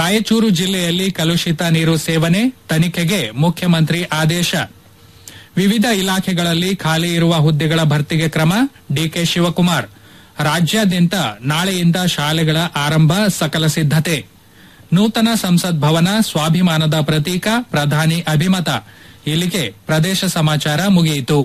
ರಾಯಚೂರು ಜಿಲ್ಲೆಯಲ್ಲಿ ಕಲುಷಿತ ನೀರು ಸೇವನೆ ತನಿಖೆಗೆ ಮುಖ್ಯಮಂತ್ರಿ ಆದೇಶ ವಿವಿಧ ಇಲಾಖೆಗಳಲ್ಲಿ ಖಾಲಿ ಇರುವ ಹುದ್ದೆಗಳ ಭರ್ತಿಗೆ ಕ್ರಮ ಡಿಕೆ ಶಿವಕುಮಾರ್ ರಾಜ್ಯಾದ್ಯಂತ ನಾಳೆಯಿಂದ ಶಾಲೆಗಳ ಆರಂಭ ಸಕಲ ಸಿದ್ದತೆ ನೂತನ ಸಂಸತ್ ಭವನ ಸ್ವಾಭಿಮಾನದ ಪ್ರತೀಕ ಪ್ರಧಾನಿ ಅಭಿಮತ ಇಲ್ಲಿಗೆ ಪ್ರದೇಶ ಸಮಾಚಾರ ಮುಗಿಯಿತು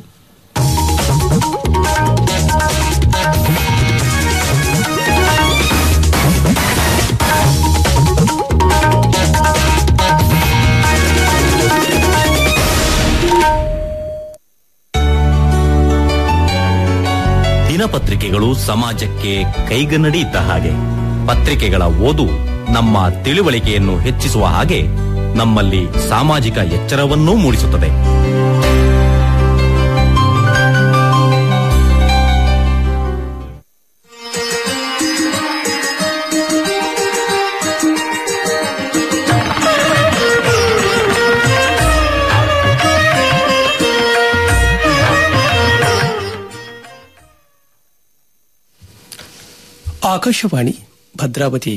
ದಿನಪತ್ರಿಕೆಗಳು ಸಮಾಜಕ್ಕೆ ಕೈಗನ್ನಡಿ ಇದ್ದ ಹಾಗೆ ಪತ್ರಿಕೆಗಳ ಓದು ನಮ್ಮ ತಿಳುವಳಿಕೆಯನ್ನು ಹೆಚ್ಚಿಸುವ ಹಾಗೆ ನಮ್ಮಲ್ಲಿ ಸಾಮಾಜಿಕ ಎಚ್ಚರವನ್ನೂ ಮೂಡಿಸುತ್ತದೆ ಆಕಾಶವಾಣಿ ಭದ್ರಾವತಿ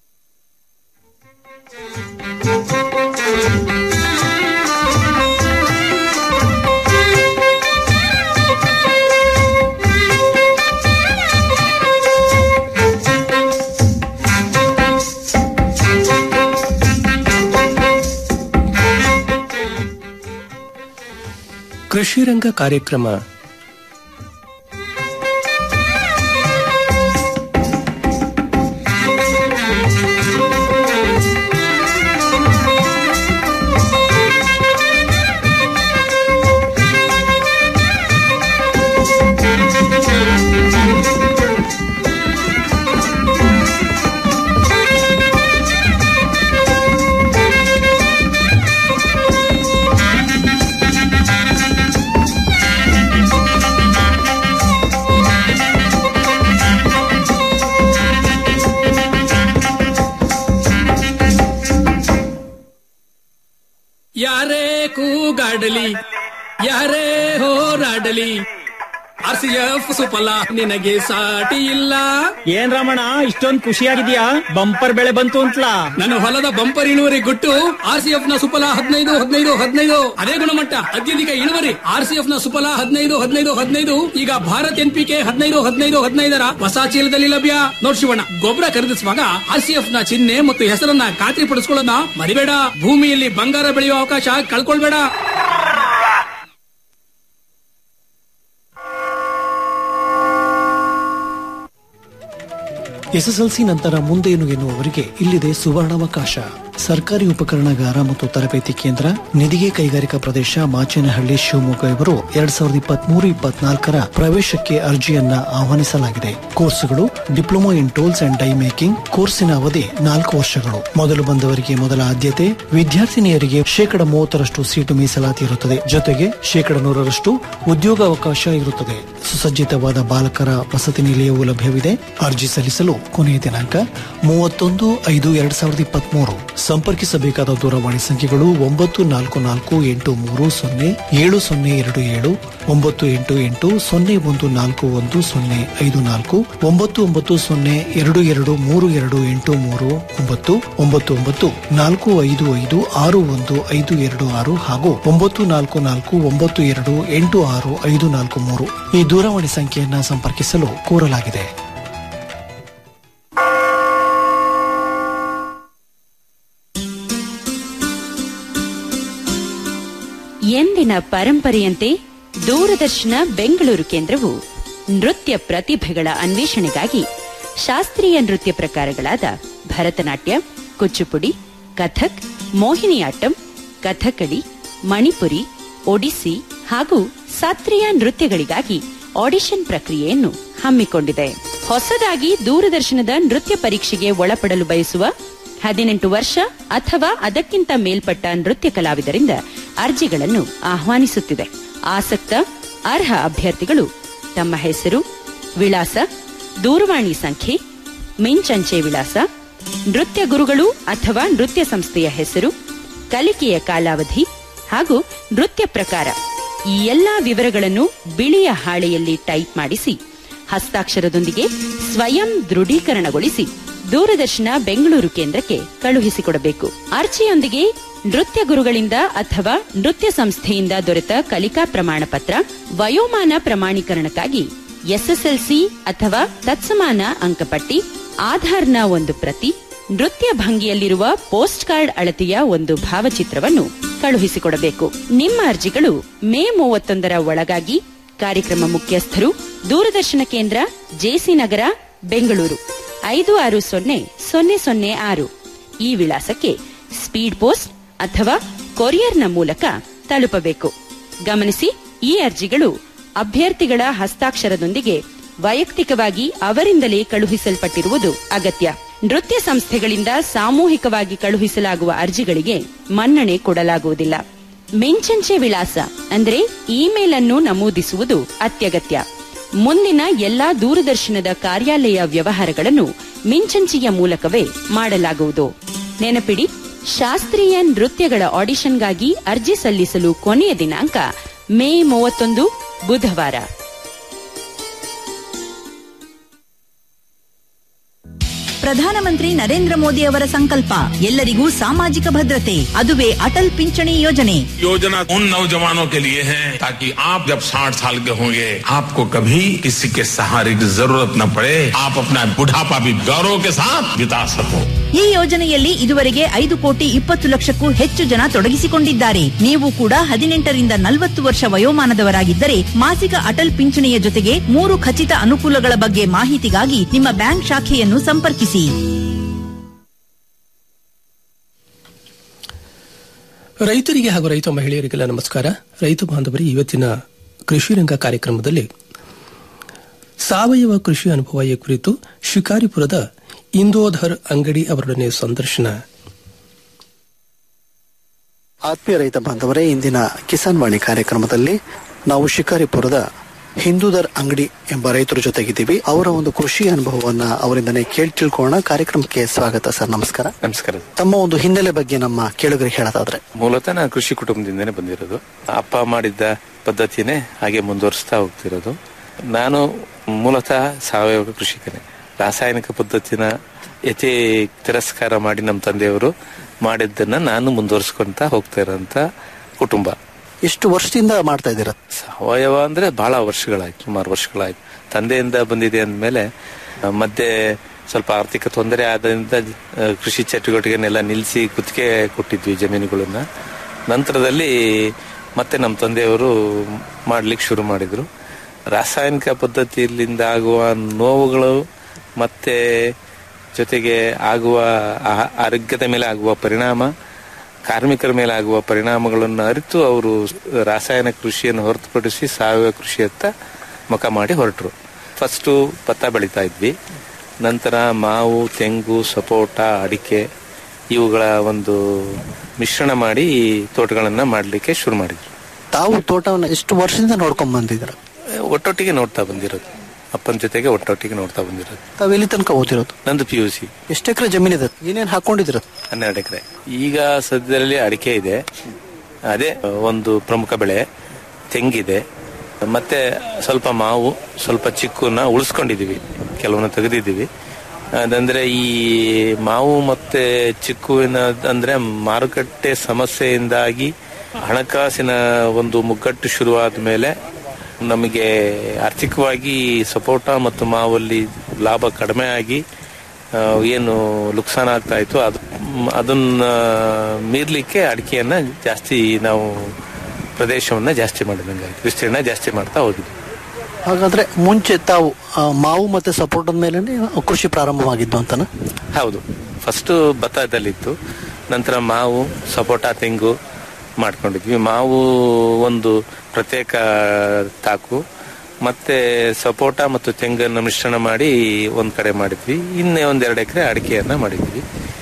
ಕೃಷಿ ರಂಗ ಕಾರ್ಯಕ್ರಮ ಯಾರೇ ಕೂಗಾಡಲಿ ಯಾರೇ ಹೋರಾಡಲಿ ಆರ್ ಸಿ ಎಫ್ ಸುಫಲ ನಿನಗೆ ಸಾಟಿ ಇಲ್ಲ ಏನ್ ರಮಣ ಇಷ್ಟೊಂದ್ ಖುಷಿಯಾಗಿದ್ಯಾ ಬಂಪರ್ ಬೆಳೆ ಬಂತು ಅಂತಲಾ ನನ್ನ ಹೊಲದ ಬಂಪರ್ ಇಳುವರಿ ಗುಟ್ಟು ಆರ್ ಸಿ ಎಫ್ ನ ಸುಫಲ ಹದಿನೈದು ಹದಿನೈದು ಹದಿನೈದು ಅದೇ ಗುಣಮಟ್ಟ ಅತ್ಯಧಿಕ ಇಳುವರಿ ಆರ್ ಸಿ ಎಫ್ ನ ಸುಫಲ ಹದಿನೈದು ಹದಿನೈದು ಹದಿನೈದು ಈಗ ಭಾರತ್ ಎನ್ ಪಿ ಕೆ ಹದಿನೈದು ಹದಿನೈದು ಹದಿನೈದರ ಹೊಸ ಚೀಲದಲ್ಲಿ ಲಭ್ಯ ನೋಡ್ ಶಿವಣ್ಣ ಗೊಬ್ಬರ ಖರೀದಿಸುವಾಗ ಆರ್ ಸಿ ಎಫ್ ನ ಚಿಹ್ನೆ ಮತ್ತು ಹೆಸರನ್ನ ಖಾತ್ರಿ ಪಡಿಸ್ಕೊಳ್ಳೋದನ್ನ ಮರಿಬೇಡ ಭೂಮಿಯಲ್ಲಿ ಬಂಗಾರ ಬೆಳೆಯುವ ಅವಕಾಶ ಕಳ್ಕೊಳ್ಬೇಡ ಎಸ್ಎಸ್ಎಲ್ಸಿ ನಂತರ ಮುಂದೇನು ಎನ್ನುವವರಿಗೆ ಇಲ್ಲಿದೆ ಸುವರ್ಣಾವಕಾಶ ಸರ್ಕಾರಿ ಉಪಕರಣಗಾರ ಮತ್ತು ತರಬೇತಿ ಕೇಂದ್ರ ನಿಧಿಗೆ ಕೈಗಾರಿಕಾ ಪ್ರದೇಶ ಮಾಚೇನಹಳ್ಳಿ ಶಿವಮೊಗ್ಗ ಇವರು ಎರಡ್ ಸಾವಿರದ ಇಪ್ಪತ್ಮೂರು ಇಪ್ಪತ್ನಾಲ್ಕರ ಪ್ರವೇಶಕ್ಕೆ ಅರ್ಜಿಯನ್ನ ಆಹ್ವಾನಿಸಲಾಗಿದೆ ಕೋರ್ಸುಗಳು diploma in tools and die making ಕೋರ್ಸಿನ ಅವಧಿ ನಾಲ್ಕು ವರ್ಷಗಳು ಮೊದಲು ಬಂದವರಿಗೆ ಮೊದಲ ಆದ್ಯತೆ ವಿದ್ಯಾರ್ಥಿನಿಯರಿಗೆ ಶೇಕಡ ಮೂವತ್ತರಷ್ಟು ಸೀಟು ಮೀಸಲಾತಿ ಇರುತ್ತದೆ ಜೊತೆಗೆ ಶೇಕಡ ನೂರರಷ್ಟು ಉದ್ಯೋಗಾವಕಾಶ ಇರುತ್ತದೆ ಸುಸಜ್ಜಿತವಾದ ಬಾಲಕರ ವಸತಿ ನಿಲಯವೂ ಲಭ್ಯವಿದೆ ಅರ್ಜಿ ಸಲ್ಲಿಸಲು ಕೊನೆಯ ದಿನಾಂಕ ಮೂವತ್ತೊಂದು ಐದು ಎರಡ್ ಸಾವಿರದ ಇಪ್ಪತ್ಮೂರು ಸಂಪರ್ಕಿಸಬೇಕಾದ ದೂರವಾಣಿ ಸಂಖ್ಯೆಗಳು ಒಂಬತ್ತು ನಾಲ್ಕು ನಾಲ್ಕು ಎಂಟು ಮೂರು ಸೊನ್ನೆ ಏಳು ಸೊನ್ನೆ ಎರಡು ಏಳು ಒಂಬತ್ತು ಎಂಟು ಎಂಟು ಸೊನ್ನೆ ಒಂದು ನಾಲ್ಕು ಒಂದು ಸೊನ್ನೆ ಐದು ನಾಲ್ಕು ಒಂಬತ್ತು ಒಂಬತ್ತು ಸೊನ್ನೆ ಎರಡು ಎರಡು ಮೂರು ಎರಡು ಎಂಟು ಮೂರು ಒಂಬತ್ತು ಒಂಬತ್ತು ಒಂಬತ್ತು ನಾಲ್ಕು ಐದು ಐದು ಆರು ಒಂದು ಐದು ಎರಡು ಆರು ಹಾಗೂ ಒಂಬತ್ತು ನಾಲ್ಕು ನಾಲ್ಕು ಒಂಬತ್ತು ಎರಡು ಎಂಟು ಆರು ಐದು ನಾಲ್ಕು ಮೂರು ಈ ದೂರವಾಣಿ ಸಂಖ್ಯೆಯನ್ನ ಸಂಪರ್ಕಿಸಲು ಕೋರಲಾಗಿದೆ ಎಂದಿನ ಪರಂಪರೆಯಂತೆ ದೂರದರ್ಶನ ಬೆಂಗಳೂರು ಕೇಂದ್ರವು ನೃತ್ಯ ಪ್ರತಿಭೆಗಳ ಅನ್ವೇಷಣೆಗಾಗಿ ಶಾಸ್ತ್ರೀಯ ನೃತ್ಯ ಪ್ರಕಾರಗಳಾದ ಭರತನಾಟ್ಯ ಕುಚ್ಚುಪುಡಿ ಕಥಕ್ ಮೋಹಿನಿಯಾಟ್ಟಂ ಕಥಕಳಿ ಮಣಿಪುರಿ ಒಡಿಸ್ಸಿ ಹಾಗೂ ಶಾಸ್ತ್ರೀಯ ನೃತ್ಯಗಳಿಗಾಗಿ ಆಡಿಷನ್ ಪ್ರಕ್ರಿಯೆಯನ್ನು ಹಮ್ಮಿಕೊಂಡಿದೆ ಹೊಸದಾಗಿ ದೂರದರ್ಶನದ ನೃತ್ಯ ಪರೀಕ್ಷೆಗೆ ಒಳಪಡಲು ಬಯಸುವ ಹದಿನೆಂಟು ವರ್ಷ ಅಥವಾ ಅದಕ್ಕಿಂತ ಮೇಲ್ಪಟ್ಟ ನೃತ್ಯ ಕಲಾವಿದರಿಂದ ಅರ್ಜಿಗಳನ್ನು ಆಹ್ವಾನಿಸುತ್ತಿದೆ ಆಸಕ್ತ ಅರ್ಹ ಅಭ್ಯರ್ಥಿಗಳು ತಮ್ಮ ಹೆಸರು ವಿಳಾಸ ದೂರವಾಣಿ ಸಂಖ್ಯೆ ಮಿಂಚಂಚೆ ವಿಳಾಸ ನೃತ್ಯ ಗುರುಗಳು ಅಥವಾ ನೃತ್ಯ ಸಂಸ್ಥೆಯ ಹೆಸರು ಕಲಿಕೆಯ ಕಾಲಾವಧಿ ಹಾಗೂ ನೃತ್ಯ ಪ್ರಕಾರ ಈ ಎಲ್ಲಾ ವಿವರಗಳನ್ನು ಬಿಳಿಯ ಹಾಳೆಯಲ್ಲಿ ಟೈಪ್ ಮಾಡಿಸಿ ಹಸ್ತಾಕ್ಷರದೊಂದಿಗೆ ಸ್ವಯಂ ದೃಢೀಕರಣಗೊಳಿಸಿ ದೂರದರ್ಶನ ಬೆಂಗಳೂರು ಕೇಂದ್ರಕ್ಕೆ ಕಳುಹಿಸಿಕೊಡಬೇಕು ಅರ್ಜಿಯೊಂದಿಗೆ ನೃತ್ಯ ಗುರುಗಳಿಂದ ಅಥವಾ ನೃತ್ಯ ಸಂಸ್ಥೆಯಿಂದ ದೊರೆತ ಕಲಿಕಾ ಪ್ರಮಾಣ ಪತ್ರ ವಯೋಮಾನ ಪ್ರಮಾಣೀಕರಣಕ್ಕಾಗಿ ಎಸ್ಎಸ್ಎಲ್ಸಿ ಅಥವಾ ತತ್ಸಮಾನ ಅಂಕಪಟ್ಟಿ ಆಧಾರ್ನ ಒಂದು ಪ್ರತಿ ನೃತ್ಯ ಭಂಗಿಯಲ್ಲಿರುವ ಪೋಸ್ಟ್ ಕಾರ್ಡ್ ಅಳತೆಯ ಒಂದು ಭಾವಚಿತ್ರವನ್ನು ಕಳುಹಿಸಿಕೊಡಬೇಕು ನಿಮ್ಮ ಅರ್ಜಿಗಳು ಮೇ ಮೂವತ್ತೊಂದರ ಒಳಗಾಗಿ ಕಾರ್ಯಕ್ರಮ ಮುಖ್ಯಸ್ಥರು ದೂರದರ್ಶನ ಕೇಂದ್ರ ಜೆಸಿ ನಗರ ಬೆಂಗಳೂರು ಐದು ಆರು ಸೊನ್ನೆ ಸೊನ್ನೆ ಸೊನ್ನೆ ಆರು ಈ ವಿಳಾಸಕ್ಕೆ ಸ್ಪೀಡ್ ಪೋಸ್ಟ್ ಅಥವಾ ಕೊರಿಯರ್ನ ಮೂಲಕ ತಲುಪಬೇಕು ಗಮನಿಸಿ ಈ ಅರ್ಜಿಗಳು ಅಭ್ಯರ್ಥಿಗಳ ಹಸ್ತಾಕ್ಷರದೊಂದಿಗೆ ವೈಯಕ್ತಿಕವಾಗಿ ಅವರಿಂದಲೇ ಕಳುಹಿಸಲ್ಪಟ್ಟಿರುವುದು ಅಗತ್ಯ ನೃತ್ಯ ಸಂಸ್ಥೆಗಳಿಂದ ಸಾಮೂಹಿಕವಾಗಿ ಕಳುಹಿಸಲಾಗುವ ಅರ್ಜಿಗಳಿಗೆ ಮನ್ನಣೆ ಕೊಡಲಾಗುವುದಿಲ್ಲ ಮಿಂಚಂಚೆ ವಿಳಾಸ ಅಂದ್ರೆ ಇಮೇಲ್ ಅನ್ನು ನಮೂದಿಸುವುದು ಅತ್ಯಗತ್ಯ ಮುಂದಿನ ಎಲ್ಲಾ ದೂರದರ್ಶನದ ಕಾರ್ಯಾಲಯ ವ್ಯವಹಾರಗಳನ್ನು ಮಿಂಚಂಚೆಯ ಮೂಲಕವೇ ಮಾಡಲಾಗುವುದು ನೆನಪಿಡಿ ಶಾಸ್ತ್ರೀಯ ನೃತ್ಯಗಳ ಆಡಿಷನ್ಗಾಗಿ ಅರ್ಜಿ ಸಲ್ಲಿಸಲು ಕೊನೆಯ ದಿನಾಂಕ ಮೇ ಮೂವತ್ತೊಂದು ಬುಧವಾರ ಪ್ರಧಾನಮಂತ್ರಿ ನರೇಂದ್ರ ಮೋದಿ ಅವರ ಸಂಕಲ್ಪ ಎಲ್ಲರಿಗೂ ಸಾಮಾಜಿಕ ಭದ್ರತೆ ಅದುವೇ ಅಟಲ್ ಪಿಂಚಣಿ ಯೋಜನೆ योजना उन नौजवानों के लिए है ताकि आप जब 60 साल के होंगे आपको कभी किसी के सहारे की जरूरत न पड़े आप अपना बुढ़ापा भी गौरव के साथ बिता सको ಈ ಯೋಜನೆಯಲ್ಲಿ ಇದುವರೆಗೆ ಐದು ಕೋಟಿ ಇಪ್ಪತ್ತು ಲಕ್ಷಕ್ಕೂ ಹೆಚ್ಚು ಜನ ತೊಡಗಿಸಿಕೊಂಡಿದ್ದಾರೆ ನೀವು ಕೂಡ ಹದಿನೆಂಟರಿಂದ ನಲವತ್ತು ವರ್ಷ ವಯೋಮಾನದವರಾಗಿದ್ದರೆ ಮಾಸಿಕ ಅಟಲ್ ಪಿಂಚಣಿಯ ಜೊತೆಗೆ ಮೂರು ಖಚಿತ ಅನುಕೂಲಗಳ ಬಗ್ಗೆ ಮಾಹಿತಿಗಾಗಿ ನಿಮ್ಮ ಬ್ಯಾಂಕ್ ಶಾಖೆಯನ್ನು ಸಂಪರ್ಕಿಸಿ ರೈತರಿಗೆ ಹಾಗೂ ರೈತ ಮಹಿಳೆಯರಿಗೆಲ್ಲ ನಮಸ್ಕಾರ ರೈತ ಬಾಂಧವರಿಗೆ ಇವತ್ತಿನ ಕೃಷಿ ರಂಗ ಕಾರ್ಯಕ್ರಮದಲ್ಲಿ ಸಾವಯವ ಕೃಷಿ ಅನುಭವ ಈ ಕುರಿತು ಶಿಕಾರಿಪುರದ ಇಂದೋಧರ್ ಅಂಗಡಿ ಅವರೊಡನೆ ಸಂದರ್ಶನ ಆತ್ಮೀಯ ರೈತ ಬಾಂಧವರೇ ಇಂದಿನ ಕಿಸಾನ್ ವಾಣಿ ಕಾರ್ಯಕ್ರಮದಲ್ಲಿ ನಾವು ಶಿಕಾರಿಪುರದ ಹಿಂದೂದರ್ ಅಂಗಡಿ ಎಂಬ ರೈತರ ಜೊತೆಗಿದ್ದೀವಿ ಅವರ ಒಂದು ಕೃಷಿ ಅನುಭವವನ್ನ ಅವರಿಂದನೇ ಕೇಳಿ ತಿಳ್ಕೊಳ್ಳೋಣ ಕಾರ್ಯಕ್ರಮಕ್ಕೆ ಸ್ವಾಗತ ಸರ್ ನಮಸ್ಕಾರ ನಮಸ್ಕಾರ ತಮ್ಮ ಒಂದು ಹಿನ್ನೆಲೆ ಬಗ್ಗೆ ನಮ್ಮ ಕೇಳುಗರಿಗೆ ಹೇಳೋದಾದ್ರೆ ಮೂಲತಃ ನಾನು ಕೃಷಿ ಕುಟುಂಬದಿಂದನೇ ಬಂದಿರೋದು ಅಪ್ಪ ಮಾಡಿದ್ದ ಪದ್ಧತಿನೇ ಹಾಗೆ ಮುಂದುವರಿಸ್ತಾ ಹೋಗ್ತಿರೋದು ನಾನು ಮೂಲತಃ ಸಾವಯವ ಕೃಷಿಕನೇ ರಾಸಾಯನಿಕ ಪದ್ಧತಿನ ಯಥೇ ತಿರಸ್ಕಾರ ಮಾಡಿ ನಮ್ಮ ತಂದೆಯವರು ಮಾಡಿದ್ದನ್ನ ನಾನು ಮುಂದುವರಿಸ್ಕೊಂತ ಹೋಗ್ತಾ ಇರೋಂತ ಕುಟುಂಬ ಎಷ್ಟು ವರ್ಷದಿಂದ ಮಾಡ್ತಾ ಇದ್ದೀರಾ ಸಾವಯವ ಅಂದ್ರೆ ಬಹಳ ವರ್ಷಗಳಾಯ್ತು ಸುಮಾರು ವರ್ಷಗಳಾಯ್ತು ತಂದೆಯಿಂದ ಬಂದಿದೆ ಅಂದಮೇಲೆ ಆ, ಮಧ್ಯೆ ಸ್ವಲ್ಪ ಆರ್ಥಿಕ ತೊಂದರೆ ಆದ್ರಿಂದ ಆ, ಕೃಷಿ ಚಟುವಟಿಕೆನೆಲ್ಲ ನಿಲ್ಲಿಸಿ ಗುತ್ತಿಗೆ ಕೊಟ್ಟಿದ್ವಿ ಜಮೀನುಗಳನ್ನ ನಂತರದಲ್ಲಿ ಮತ್ತೆ ನಮ್ಮ ತಂದೆಯವರು ಮಾಡ್ಲಿಕ್ಕೆ ಶುರು ಮಾಡಿದ್ರು ರಾಸಾಯನಿಕ ಪದ್ಧತಿಯಿಂದ ಆಗುವ ನೋವುಗಳು ಮತ್ತೆ ಜೊತೆಗೆ ಆಗುವ ಆ- ಆರೋಗ್ಯದ ಮೇಲೆ ಆಗುವ ಪರಿಣಾಮ ಕಾರ್ಮಿಕರ ಮೇಲೆ ಆಗುವ ಪರಿಣಾಮಗಳನ್ನು ಅರಿತು ಅವರು ರಾಸಾಯನಿಕ ಕೃಷಿಯನ್ನು ಹೊರತುಪಡಿಸಿ ಸಾವಯವ ಕೃಷಿಯತ್ತ ಮುಖ ಮಾಡಿ ಹೊರಟರು ಫಸ್ಟು ಭತ್ತ ಬೆಳೀತಾ ಇದ್ವಿ ನಂತರ ಮಾವು ತೆಂಗು ಸಪೋಟ ಅಡಿಕೆ ಇವುಗಳ ಒಂದು ಮಿಶ್ರಣ ಮಾಡಿ ತೋಟಗಳನ್ನ ಮಾಡಲಿಕ್ಕೆ ಶುರು ಮಾಡಿದ್ರು ತಾವು ತೋಟವನ್ನ ಎಷ್ಟು ವರ್ಷದಿಂದ ನೋಡ್ಕೊಂಡ್ ಬಂದಿದ್ದೀರಾ ಒಟ್ಟೊಟ್ಟಿಗೆ ನೋಡ್ತಾ ಬಂದಿರೋದು ಅಪ್ಪನ ಜೊತೆಗೆ ಒಟ್ಟೊಟ್ಟಿಗೆ ನೋಡ್ತಾ ಬಂದಿರೋದು ತಾವು ಎಲ್ಲಿ ತನಕ ಓದಿರೋದು ನಂದು ಪಿ ಯು ಸಿ ಎಷ್ಟು ಎಕರೆ ಜಮೀನಿದೆ ಏನೇನ್ ಹಾಕೊಂಡಿದ್ದೀರ ಹನ್ನೆರಡು ಎಕರೆ ಈಗ ಸದ್ಯದಲ್ಲಿ ಅಡಿಕೆ ಇದೆ ಅದೇ ಒಂದು ಪ್ರಮುಖ ಬೆಳೆ ತೆಂಗಿದೆ ಮತ್ತೆ ಸ್ವಲ್ಪ ಮಾವು ಸ್ವಲ್ಪ ಚಿಕ್ಕುನ ಉಳಿಸ್ಕೊಂಡಿದೀವಿ ಕೆಲವನ್ನ ತೆಗೆದಿದ್ದೀವಿ ಅದಂದ್ರೆ ಈ ಮಾವು ಮತ್ತೆ ಚಿಕ್ಕುವಿನ ಅಂದ್ರೆ ಮಾರುಕಟ್ಟೆ ಸಮಸ್ಯೆಯಿಂದಾಗಿ ಹಣಕಾಸಿನ ಒಂದು ಮುಗ್ಗಟ್ಟು ಶುರುವಾದ ಮೇಲೆ ನಮಗೆ ಆರ್ಥಿಕವಾಗಿ ಸಪೋಟ ಮತ್ತು ಮಾವಲ್ಲಿ ಲಾಭ ಕಡಿಮೆ ಆಗಿ ಆ, ಏನು ನುಕ್ಸಾನ ಆಗ್ತಾ ಇತ್ತು ಅದು ಮ್, ಅದನ್ನ ಮೀರ್ಲಿಕ್ಕೆ ಅಡಿಕೆಯನ್ನ ಜಾಸ್ತಿ ನಾವು ಪ್ರದೇಶವನ್ನ ಜಾಸ್ತಿ ಮಾಡಿದಂಗೆ ಆಯ್ತು ವಿಸ್ತೀರ್ಣ ಜಾಸ್ತಿ ಮಾಡ್ತಾ ಹೋಗಿದ್ವಿ ಹಾಗಾದ್ರೆ ಮುಂಚೆ ತಾವು ಆ, ಮಾವು ಮತ್ತೆ ಸಪೋರ್ಟದ ಮೇಲೆ ಕೃಷಿ ಪ್ರಾರಂಭವಾಗಿದ್ದು ಅಂತನ ಹೌದು ಫಸ್ಟ್ ಭತ್ತದಲ್ಲಿತ್ತು ನಂತರ ಮಾವು ಸಪೋಟ ತೆಂಗು ಮಾಡ್ಕೊಂಡಿದ್ವಿ ಮಾವು ಒಂದು ಪ್ರತ್ಯೇಕ ತಾಕು ಮತ್ತೆ ಸಪೋಟ ಮತ್ತು ತೆಂಗನ್ನು ಮಿಶ್ರಣ ಮಾಡಿ ಒಂದ್ ಕಡೆ ಮಾಡಿದ್ವಿ ಇನ್ನೇ ಒಂದೆರಡು ಎಕರೆ ಅಡಿಕೆಯನ್ನ ಮಾಡಿದ್ವಿ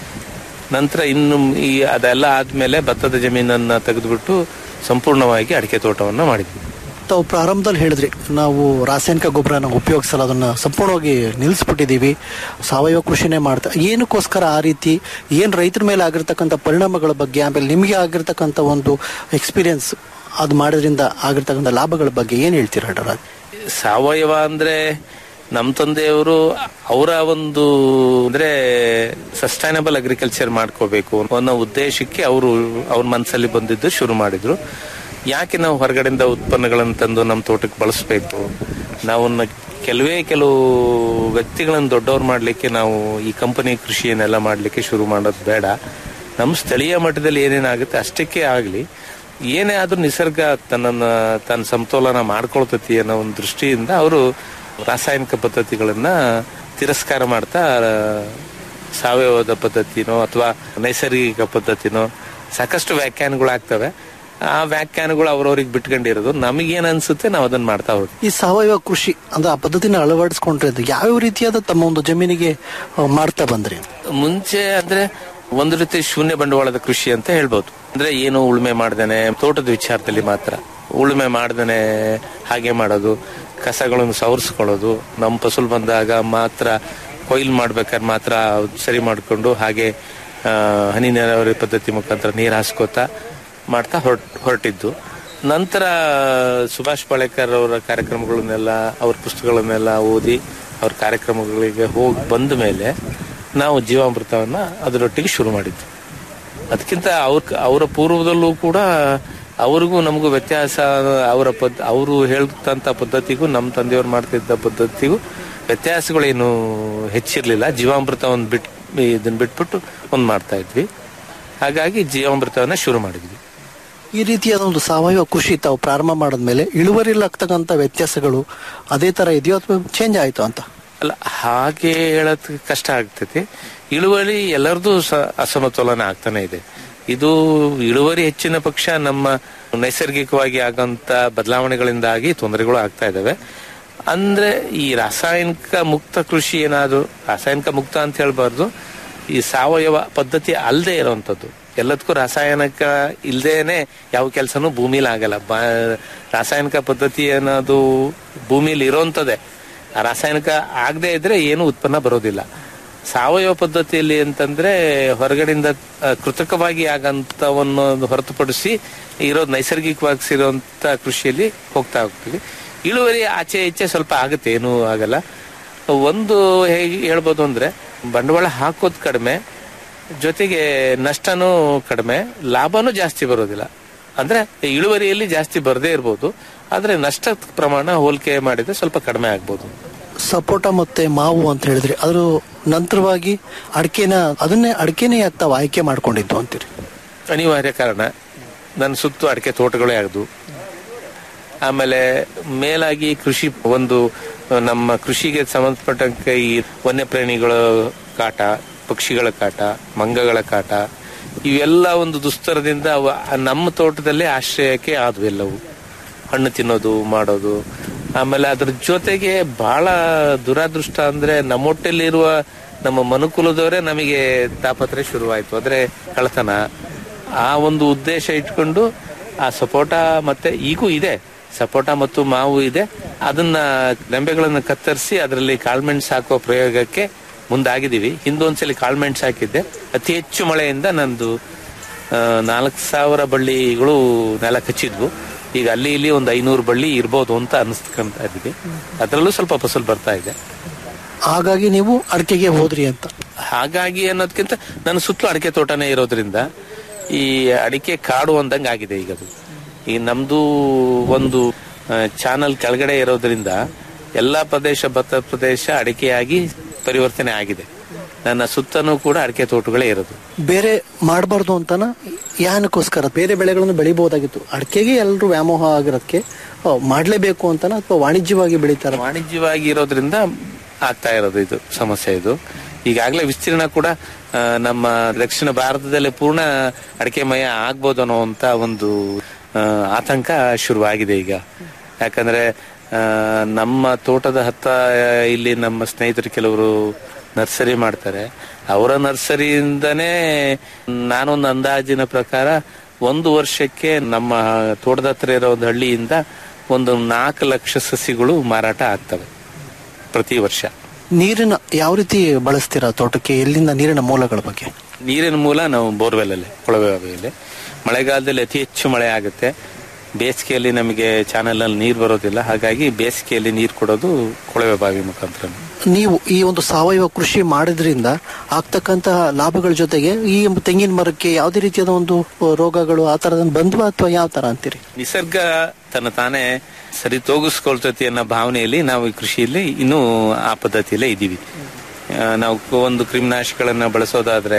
ನಂತರ ಇನ್ನು ಈ ಅದೆಲ್ಲ ಆದ್ಮೇಲೆ ಭತ್ತದ ಜಮೀನನ್ನ ತೆಗೆದುಬಿಟ್ಟು ಸಂಪೂರ್ಣವಾಗಿ ಅಡಿಕೆ ತೋಟವನ್ನ ಮಾಡಿದ್ವಿ ತಾವು ಪ್ರಾರಂಭದಲ್ಲಿ ಹೇಳಿದ್ರಿ ನಾವು ರಾಸಾಯನಿಕ ಗೊಬ್ಬರನ ಉಪಯೋಗಿಸಲ್ಲ ಅದನ್ನ ಸಂಪೂರ್ಣವಾಗಿ ನಿಲ್ಲಿಸ್ಬಿಟ್ಟಿದೀವಿ ಸಾವಯವ ಕೃಷಿನೇ ಮಾಡ್ತಾ ಏನಕ್ಕೋಸ್ಕರ ಆ ರೀತಿ ಏನ್ ರೈತರ ಮೇಲೆ ಆಗಿರ್ತಕ್ಕಂಥ ಪರಿಣಾಮಗಳ ಬಗ್ಗೆ ಆಮೇಲೆ ನಿಮಗೆ ಆಗಿರ್ತಕ್ಕಂಥ ಒಂದು ಎಕ್ಸ್ಪೀರಿಯನ್ಸ್ ಅದು ಮಾಡೋದ್ರಿಂದ ಆಗಿರ್ತಕ್ಕಂಥ ಲಾಭಗಳ ಬಗ್ಗೆ ಏನ್ ಹೇಳ್ತೀರಾ ಡಾಕ್ಟರ್? ಸಾವಯವ ಅಂದ್ರೆ ನಮ್ಮ ತಂದೆಯವರು ಅವರ ಒಂದು ಅಂದ್ರೆ ಸಸ್ಟೈನಬಲ್ ಅಗ್ರಿಕಲ್ಚರ್ ಮಾಡ್ಕೋಬೇಕು ಅನ್ನೋ ಉದ್ದೇಶಕ್ಕೆ ಅವರು ಅವ್ರ ಮನಸ್ಸಲ್ಲಿ ಬಂದಿದ್ದು ಶುರು ಮಾಡಿದ್ರು ಯಾಕೆ ನಾವು ಹೊರಗಡೆಯಿಂದ ಉತ್ಪನ್ನಗಳನ್ನು ತಂದು ನಮ್ಮ ತೋಟಕ್ಕೆ ಬಳಸಬೇಕು ನಾವು ಕೆಲವೇ ಕೆಲವು ವ್ಯಕ್ತಿಗಳನ್ನು ದೊಡ್ಡವ್ರು ಮಾಡಲಿಕ್ಕೆ ನಾವು ಈ ಕಂಪನಿ ಕೃಷಿಯನ್ನೆಲ್ಲ ಮಾಡಲಿಕ್ಕೆ ಶುರು ಮಾಡೋದು ಬೇಡ ನಮ್ಮ ಸ್ಥಳೀಯ ಮಟ್ಟದಲ್ಲಿ ಏನೇನಾಗುತ್ತೆ ಅಷ್ಟಕ್ಕೆ ಆಗಲಿ ಏನೇ ಆದ್ರೂ ನಿಸರ್ಗ ತನ್ನನ್ನ ತನ್ನ ಸಮತೋಲನ ಮಾಡ್ಕೊಳ್ತತಿ ಅನ್ನೋ ಒಂದು ದೃಷ್ಟಿಯಿಂದ ಅವರು ರಾಸಾಯನಿಕ ಪದ್ಧತಿಗಳನ್ನ ತಿರಸ್ಕಾರ ಮಾಡ್ತಾ ಸಾವಯವದ ಪದ್ಧತಿನೋ ಅಥವಾ ನೈಸರ್ಗಿಕ ಪದ್ಧತಿನೋ ಸಾಕಷ್ಟು ವ್ಯಾಖ್ಯಾನಗಳಾಗ್ತವೆ ಆ ವ್ಯಾಖ್ಯಾನಗಳು ಅವ್ರವ್ರಿಗೆ ಬಿಟ್ಕೊಂಡಿರೋದು ನಮಗೇನ್ ಅನ್ಸುತ್ತೆ ನಾವು ಅದನ್ನ ಮಾಡ್ತಾ ಹೋಗ್ತೀವಿ ಈ ಸಾವಯವ ಕೃಷಿ ಅಂದ್ರೆ ಆ ಪದ್ಧತಿನ ಅಳವಡಿಸ್ಕೊಂಡ್ರೆ ಅದು ಯಾವ್ಯಾವ ರೀತಿಯಾದ ತಮ್ಮ ಒಂದು ಜಮೀನಿಗೆ ಆ, ಮಾಡ್ತಾ ಬಂದ್ರಿ ಮುಂಚೆ ಅಂದ್ರೆ ಒಂದು ರೀತಿ ಶೂನ್ಯ ಬಂಡವಾಳದ ಕೃಷಿ ಅಂತ ಹೇಳ್ಬೋದು ಅಂದ್ರೆ ಏನು ಉಳುಮೆ ಮಾಡ್ದೇನೆ ತೋಟದ ವಿಚಾರದಲ್ಲಿ ಮಾತ್ರ ಉಳುಮೆ ಮಾಡ್ದೇನೆ ಹಾಗೆ ಮಾಡೋದು ಕಸಗಳನ್ನು ಸವರಿಸ್ಕೊಳ್ಳೋದು ನಮ್ಮ ಫಸಲು ಬಂದಾಗ ಮಾತ್ರ ಕೊಯ್ಲು ಮಾಡ್ಬೇಕಾದ್ರೆ ಮಾತ್ರ ಸರಿ ಮಾಡಿಕೊಂಡು ಹಾಗೆ ಆ, ಹನಿ ನೀರಾವರಿ ಪದ್ಧತಿ ಮುಖಾಂತರ ನೀರು ಹಾಸ್ಕೋತಾ ಮಾಡ್ತಾ ಹೊರಟ್ ಹೊರಟಿದ್ದು ನಂತರ ಸುಭಾಷ್ ಪಾಳೇಕರ್ ಅವರ ಕಾರ್ಯಕ್ರಮಗಳನ್ನೆಲ್ಲ ಅವ್ರ ಪುಸ್ತಕಗಳನ್ನೆಲ್ಲ ಓದಿ ಅವ್ರ ಕಾರ್ಯಕ್ರಮಗಳಿಗೆ ಹೋಗಿ ಬಂದ ಮೇಲೆ ನಾವು ಜೀವಾಮೃತವನ್ನ ಅದರೊಟ್ಟಿಗೆ ಶುರು ಮಾಡಿದ್ವಿ ಅದಕ್ಕಿಂತ ಅವ್ರ ಅವರ ಪೂರ್ವದಲ್ಲೂ ಕೂಡ ಅವ್ರಿಗೂ ನಮಗೂ ವ್ಯತ್ಯಾಸ ಅವರ ಪದ್ ಅವರು ಹೇಳ್ತಂತ ಪದ್ಧತಿಗೂ ನಮ್ಮ ತಂದೆಯವ್ರು ಮಾಡ್ತಿದ್ದ ಪದ್ಧತಿಗೂ ವ್ಯತ್ಯಾಸಗಳೇನು ಹೆಚ್ಚಿರ್ಲಿಲ್ಲ ಜೀವಾಮೃತ ಒಂದು ಬಿಟ್ ಇದನ್ನ ಬಿಟ್ಬಿಟ್ಟು ಒಂದು ಮಾಡ್ತಾ ಇದ್ವಿ ಹಾಗಾಗಿ ಜೀವಾಮೃತವನ್ನ ಶುರು ಮಾಡಿದ್ವಿ ಈ ರೀತಿಯಾದ ಒಂದು ಸಾವಯವ ಕೃಷಿ ತಾವು ಪ್ರಾರಂಭ ಮಾಡಿದ್ಮೇಲೆ ಇಳುವರಿಲಾಗ್ತಕ್ಕಂಥ ವ್ಯತ್ಯಾಸಗಳು ಅದೇ ತರ ಇದೆಯೋ ಅಥವಾ ಚೇಂಜ್ ಆಯ್ತು ಅಂತ ಅಲ್ಲ ಹಾಗೆ ಹೇಳೋದ್ ಕಷ್ಟ ಆಗ್ತೈತಿ ಇಳುವರಿ ಎಲ್ಲರದು ಅಸಮತೋಲನ ಆಗ್ತಾನೆ ಇದೆ ಇದು ಇಳುವರಿ ಹೆಚ್ಚಿನ ಪಕ್ಷ ನಮ್ಮ ನೈಸರ್ಗಿಕವಾಗಿ ಆಗಂತ ಬದಲಾವಣೆಗಳಿಂದಾಗಿ ತೊಂದರೆಗಳು ಆಗ್ತಾ ಇದಾವೆ ಅಂದ್ರೆ ಈ ರಾಸಾಯನಿಕ ಮುಕ್ತ ಕೃಷಿ ಏನಾದ್ರು ರಾಸಾಯನಿಕ ಮುಕ್ತ ಅಂತ ಹೇಳ್ಬಾರ್ದು ಈ ಸಾವಯವ ಪದ್ಧತಿ ಅಲ್ಲದೆ ಇರುವಂತದ್ದು ಎಲ್ಲದಕ್ಕೂ ರಾಸಾಯನಿಕ ಇಲ್ದೇನೆ ಯಾವ ಕೆಲಸನೂ ಭೂಮಿಲಿ ಆಗಲ್ಲ ಬಾ- ರಾಸಾಯನಿಕ ಪದ್ಧತಿ ಅನ್ನೋದು ಭೂಮಿಲಿ ಇರೋಂಥದ್ದೇ ಆ ರಾಸಾಯನಿಕ ಆಗದೆ ಇದ್ರೆ ಏನು ಉತ್ಪನ್ನ ಬರೋದಿಲ್ಲ ಸಾವಯವ ಪದ್ಧತಿಯಲ್ಲಿ ಅಂತಂದ್ರೆ ಹೊರಗಡೆಯಿಂದ ಆ, ಕೃತಕವಾಗಿ ಆಗಂತವನ್ನು ಹೊರತುಪಡಿಸಿ ಇರೋದು ನೈಸರ್ಗಿಕವಾಗಿ ಸಿರೋಂತ ಕೃಷಿಯಲ್ಲಿ ಹೋಗ್ತಾ ಹೋಗ್ತೀವಿ ಇಳುವರಿ ಆಚೆ ಈಚೆ ಸ್ವಲ್ಪ ಆಗುತ್ತೆ ಏನೂ ಆಗಲ್ಲ ಒಂದು ಹೇಗೆ ಹೇಳ್ಬೋದು ಅಂದ್ರೆ ಬಂಡವಾಳ ಹಾಕೋದು ಕಡಿಮೆ ಜೊತೆಗೆ ನಷ್ಟನೂ ಕಡಿಮೆ ಲಾಭನೂ ಜಾಸ್ತಿ ಬರೋದಿಲ್ಲ ಅಂದ್ರೆ ಇಳುವರಿಯಲ್ಲಿ ಜಾಸ್ತಿ ಬರದೇ ಇರ್ಬೋದು ಆದ್ರೆ ನಷ್ಟದ ಪ್ರಮಾಣ ಹೋಲಿಕೆ ಮಾಡಿದ್ರೆ ಸ್ವಲ್ಪ ಕಡಿಮೆ ಆಗ್ಬೋದು ಸಪೋಟ ಮತ್ತೆ ಮಾವು ಅಂತ ಹೇಳಿದ್ರಿ ಅದ್ರ ನಂತರವಾಗಿ ಅಡಿಕೆನ ಅದನ್ನೇ ಅಡಿಕೆನೇ ಯಾಕೆ ತಾವು ಆಯ್ಕೆ ಮಾಡ್ಕೊಂಡಿದ್ದು ಅಂತೀರಿ ಅನಿವಾರ್ಯ ಕಾರಣ ನನ್ನ ಸುತ್ತು ಅಡಿಕೆ ತೋಟಗಳೇ ಆಗದು ಆಮೇಲೆ ಮೇಲಾಗಿ ಕೃಷಿ ಒಂದು ನಮ್ಮ ಕೃಷಿಗೆ ಸಂಬಂಧಪಟ್ಟಂಗೆ ಈ ವನ್ಯಪ್ರಾಣಿಗಳ ಕಾಟ ಪಕ್ಷಿಗಳ ಕಾಟ ಮಂಗಗಳ ಕಾಟ ಇವೆಲ್ಲ ಒಂದು ದುಸ್ತರದಿಂದ ಅವ ನಮ್ಮ ತೋಟದಲ್ಲೇ ಆಶ್ರಯಕ್ಕೆ ಆದ್ವು ಎಲ್ಲವು ಹಣ್ಣು ತಿನ್ನೋದು ಮಾಡೋದು ಆಮೇಲೆ ಅದ್ರ ಜೊತೆಗೆ ಬಹಳ ದುರಾದೃಷ್ಟ ಅಂದ್ರೆ ನಮ್ಮೊಟ್ಟಲ್ಲಿರುವ ನಮ್ಮ ಮನುಕುಲದವರೇ ನಮಗೆ ತಾಪತ್ರೆ ಶುರುವಾಯ್ತು ಅಂದ್ರೆ ಕಳತನ ಆ ಒಂದು ಉದ್ದೇಶ ಇಟ್ಕೊಂಡು ಆ ಸಪೋಟ ಮತ್ತೆ ಈಗೂ ಇದೆ ಸಪೋಟ ಮತ್ತು ಮಾವು ಇದೆ ಅದನ್ನ ರೆಂಬೆಗಳನ್ನ ಕತ್ತರಿಸಿ ಅದರಲ್ಲಿ ಕಾಳ್ಮೆಣ್ಸ್ ಹಾಕುವ ಪ್ರಯೋಗಕ್ಕೆ ಮುಂದಾಗಿದ್ದೀವಿ ಹಿಂದೊಂದ್ಸಲಿ ಕಾಳ್ಮೆಣ್ಸ್ ಹಾಕಿದ್ದೆ ಅತಿ ಹೆಚ್ಚು ಮಳೆಯಿಂದ ನಂದು ನಾಲ್ಕು ಸಾವಿರ ಬಳ್ಳಿಗಳು ನೆಲ ಕಚ್ಚಿದ್ವು ಈಗ ಅಲ್ಲಿ ಇಲ್ಲಿ ಒಂದು ಐನೂರು ಬಳ್ಳಿ ಇರ್ಬೋದು ಅಂತ ಅನಿಸ್ಕೊಂತ ಇದ್ವಿ ಅದರಲ್ಲೂ ಸ್ವಲ್ಪ ಫಸಲು ಬರ್ತಾ ಇದೆ ಹಾಗಾಗಿ ನೀವು ಅಡಿಕೆಗೆ ಹೋದ್ರಿ ಅಂತ ಹಾಗಾಗಿ ಅನ್ನೋದಕ್ಕಿಂತ ನನ್ನ ಸುತ್ತಲೂ ಅಡಿಕೆ ತೋಟನೇ ಇರೋದ್ರಿಂದ ಈ ಅಡಿಕೆ ಕಾಡು ಅಂದಂಗೆ ಆಗಿದೆ ಈಗ ಅದು ಈ ನಮ್ದು ಒಂದು ಚಾನಲ್ ಕೆಳಗಡೆ ಇರೋದ್ರಿಂದ ಎಲ್ಲಾ ಪ್ರದೇಶ ಭತ್ತ ಪ್ರದೇಶ ಅಡಿಕೆಯಾಗಿ ಪರಿವರ್ತನೆ ಆಗಿದೆ ನನ್ನ ಸುತ್ತನೂ ಕೂಡ ಅಡಿಕೆ ತೋಟಗಳೇ ಇರೋದು ಬೇರೆ ಮಾಡಬಾರ್ದು ಅಂತನ ಯಾನಕ್ಕೋಸ್ಕರ ಬೇರೆ ಬೆಳೆಗಳನ್ನು ಬೆಳಿಬಹುದಾಗಿತ್ತು ಅಡಿಕೆಗೆ ಎಲ್ಲರೂ ವ್ಯಾಮೋಹ ಆಗಿರೋದಕ್ಕೆ ಆ, ಮಾಡ್ಲೇಬೇಕು ಅಂತನ ಅಥವಾ ವಾಣಿಜ್ಯವಾಗಿ ಬೆಳಿತಾರ ವಾಣಿಜ್ಯವಾಗಿ ಇರೋದ್ರಿಂದ ಆಗ್ತಾ ಇರೋದು ಇದು ಸಮಸ್ಯೆ ಇದು ಈಗಾಗಲೇ ವಿಸ್ತೀರ್ಣ ಕೂಡ ಆ, ನಮ್ಮ ದಕ್ಷಿಣ ಭಾರತದಲ್ಲಿ ಪೂರ್ಣ ಅಡಿಕೆಮಯ ಆಗ್ಬೋದು ಅನ್ನೋಂತ ಒಂದು ಆ, ಆತಂಕ ಶುರುವಾಗಿದೆ ಈಗ ಯಾಕಂದ್ರೆ ಆ, ನಮ್ಮ ತೋಟದ ಹತ್ತ ಇಲ್ಲಿ ನಮ್ಮ ಸ್ನೇಹಿತರು ಕೆಲವರು ನರ್ಸರಿ ಮಾಡ್ತಾರೆ ಅವರ ನರ್ಸರಿಯಿಂದನೇ ನಾನೊಂದು ಅಂದಾಜಿನ ಪ್ರಕಾರ ಒಂದು ವರ್ಷಕ್ಕೆ ನಮ್ಮ ತೋಟದ ಹತ್ರ ಇರೋ ಒಂದು ಹಳ್ಳಿಯಿಂದ ಒಂದು ನಾಲ್ಕು ಲಕ್ಷ ಸಸಿಗಳು ಮಾರಾಟ ಆಗ್ತವೆ ಪ್ರತಿ ವರ್ಷ ನೀರಿನ ಯಾವ ರೀತಿ ಬಳಸ್ತೀರಾ ತೋಟಕ್ಕೆ ಎಲ್ಲಿಂದ ನೀರಿನ ಮೂಲಗಳ ಬಗ್ಗೆ ನೀರಿನ ಮೂಲ ನಾವು ಬೋರ್ವೆಲ್ ಅಲ್ಲಿ ಕೊಳವೆ ಬಾವಿಯಲ್ಲಿ ಮಳೆಗಾಲದಲ್ಲಿ ಅತಿ ಹೆಚ್ಚು ಮಳೆ ಆಗುತ್ತೆ ಬೇಸಿಗೆಯಲ್ಲಿ ನಮಗೆ ಚಾನೆಲ್ ಅಲ್ಲಿ ನೀರು ಬರೋದಿಲ್ಲ ಹಾಗಾಗಿ ಬೇಸಿಗೆಯಲ್ಲಿ ನೀರು ಕೊಡೋದು ಕೊಳವೆ ಬಾವಿ ಮುಖಾಂತರ ನೀವು ಈ ಒಂದು ಸಾವಯವ ಕೃಷಿ ಮಾಡಿದ್ರಿಂದ ಆಗ್ತಕ್ಕಂತಹ ಲಾಭಗಳ ಜೊತೆಗೆ ಈ ತೆಂಗಿನ ಮರಕ್ಕೆ ಯಾವುದೇ ರೀತಿಯಾದ ಒಂದು ರೋಗಗಳು ಆ ತರದ ಬಂದ್ವಾ ಅಥವಾ ಯಾವ ತರ ಅಂತೀರಿ ನಿಸರ್ಗ ತನ್ನ ತಾನೇ ಸರಿ ತೋಗಿಸ್ಕೊಳ್ತತಿ ಅನ್ನೋ ಭಾವನೆಯಲ್ಲಿ ನಾವು ಈ ಕೃಷಿಯಲ್ಲಿ ಇನ್ನೂ ಆ ಪದ್ಧತಿಯಲ್ಲೇ ಇದ್ದೀವಿ ಆ, ನಾವು ಒಂದು ಕ್ರಿಮಿನಾಶಕಗಳನ್ನ ಬಳಸೋದಾದ್ರೆ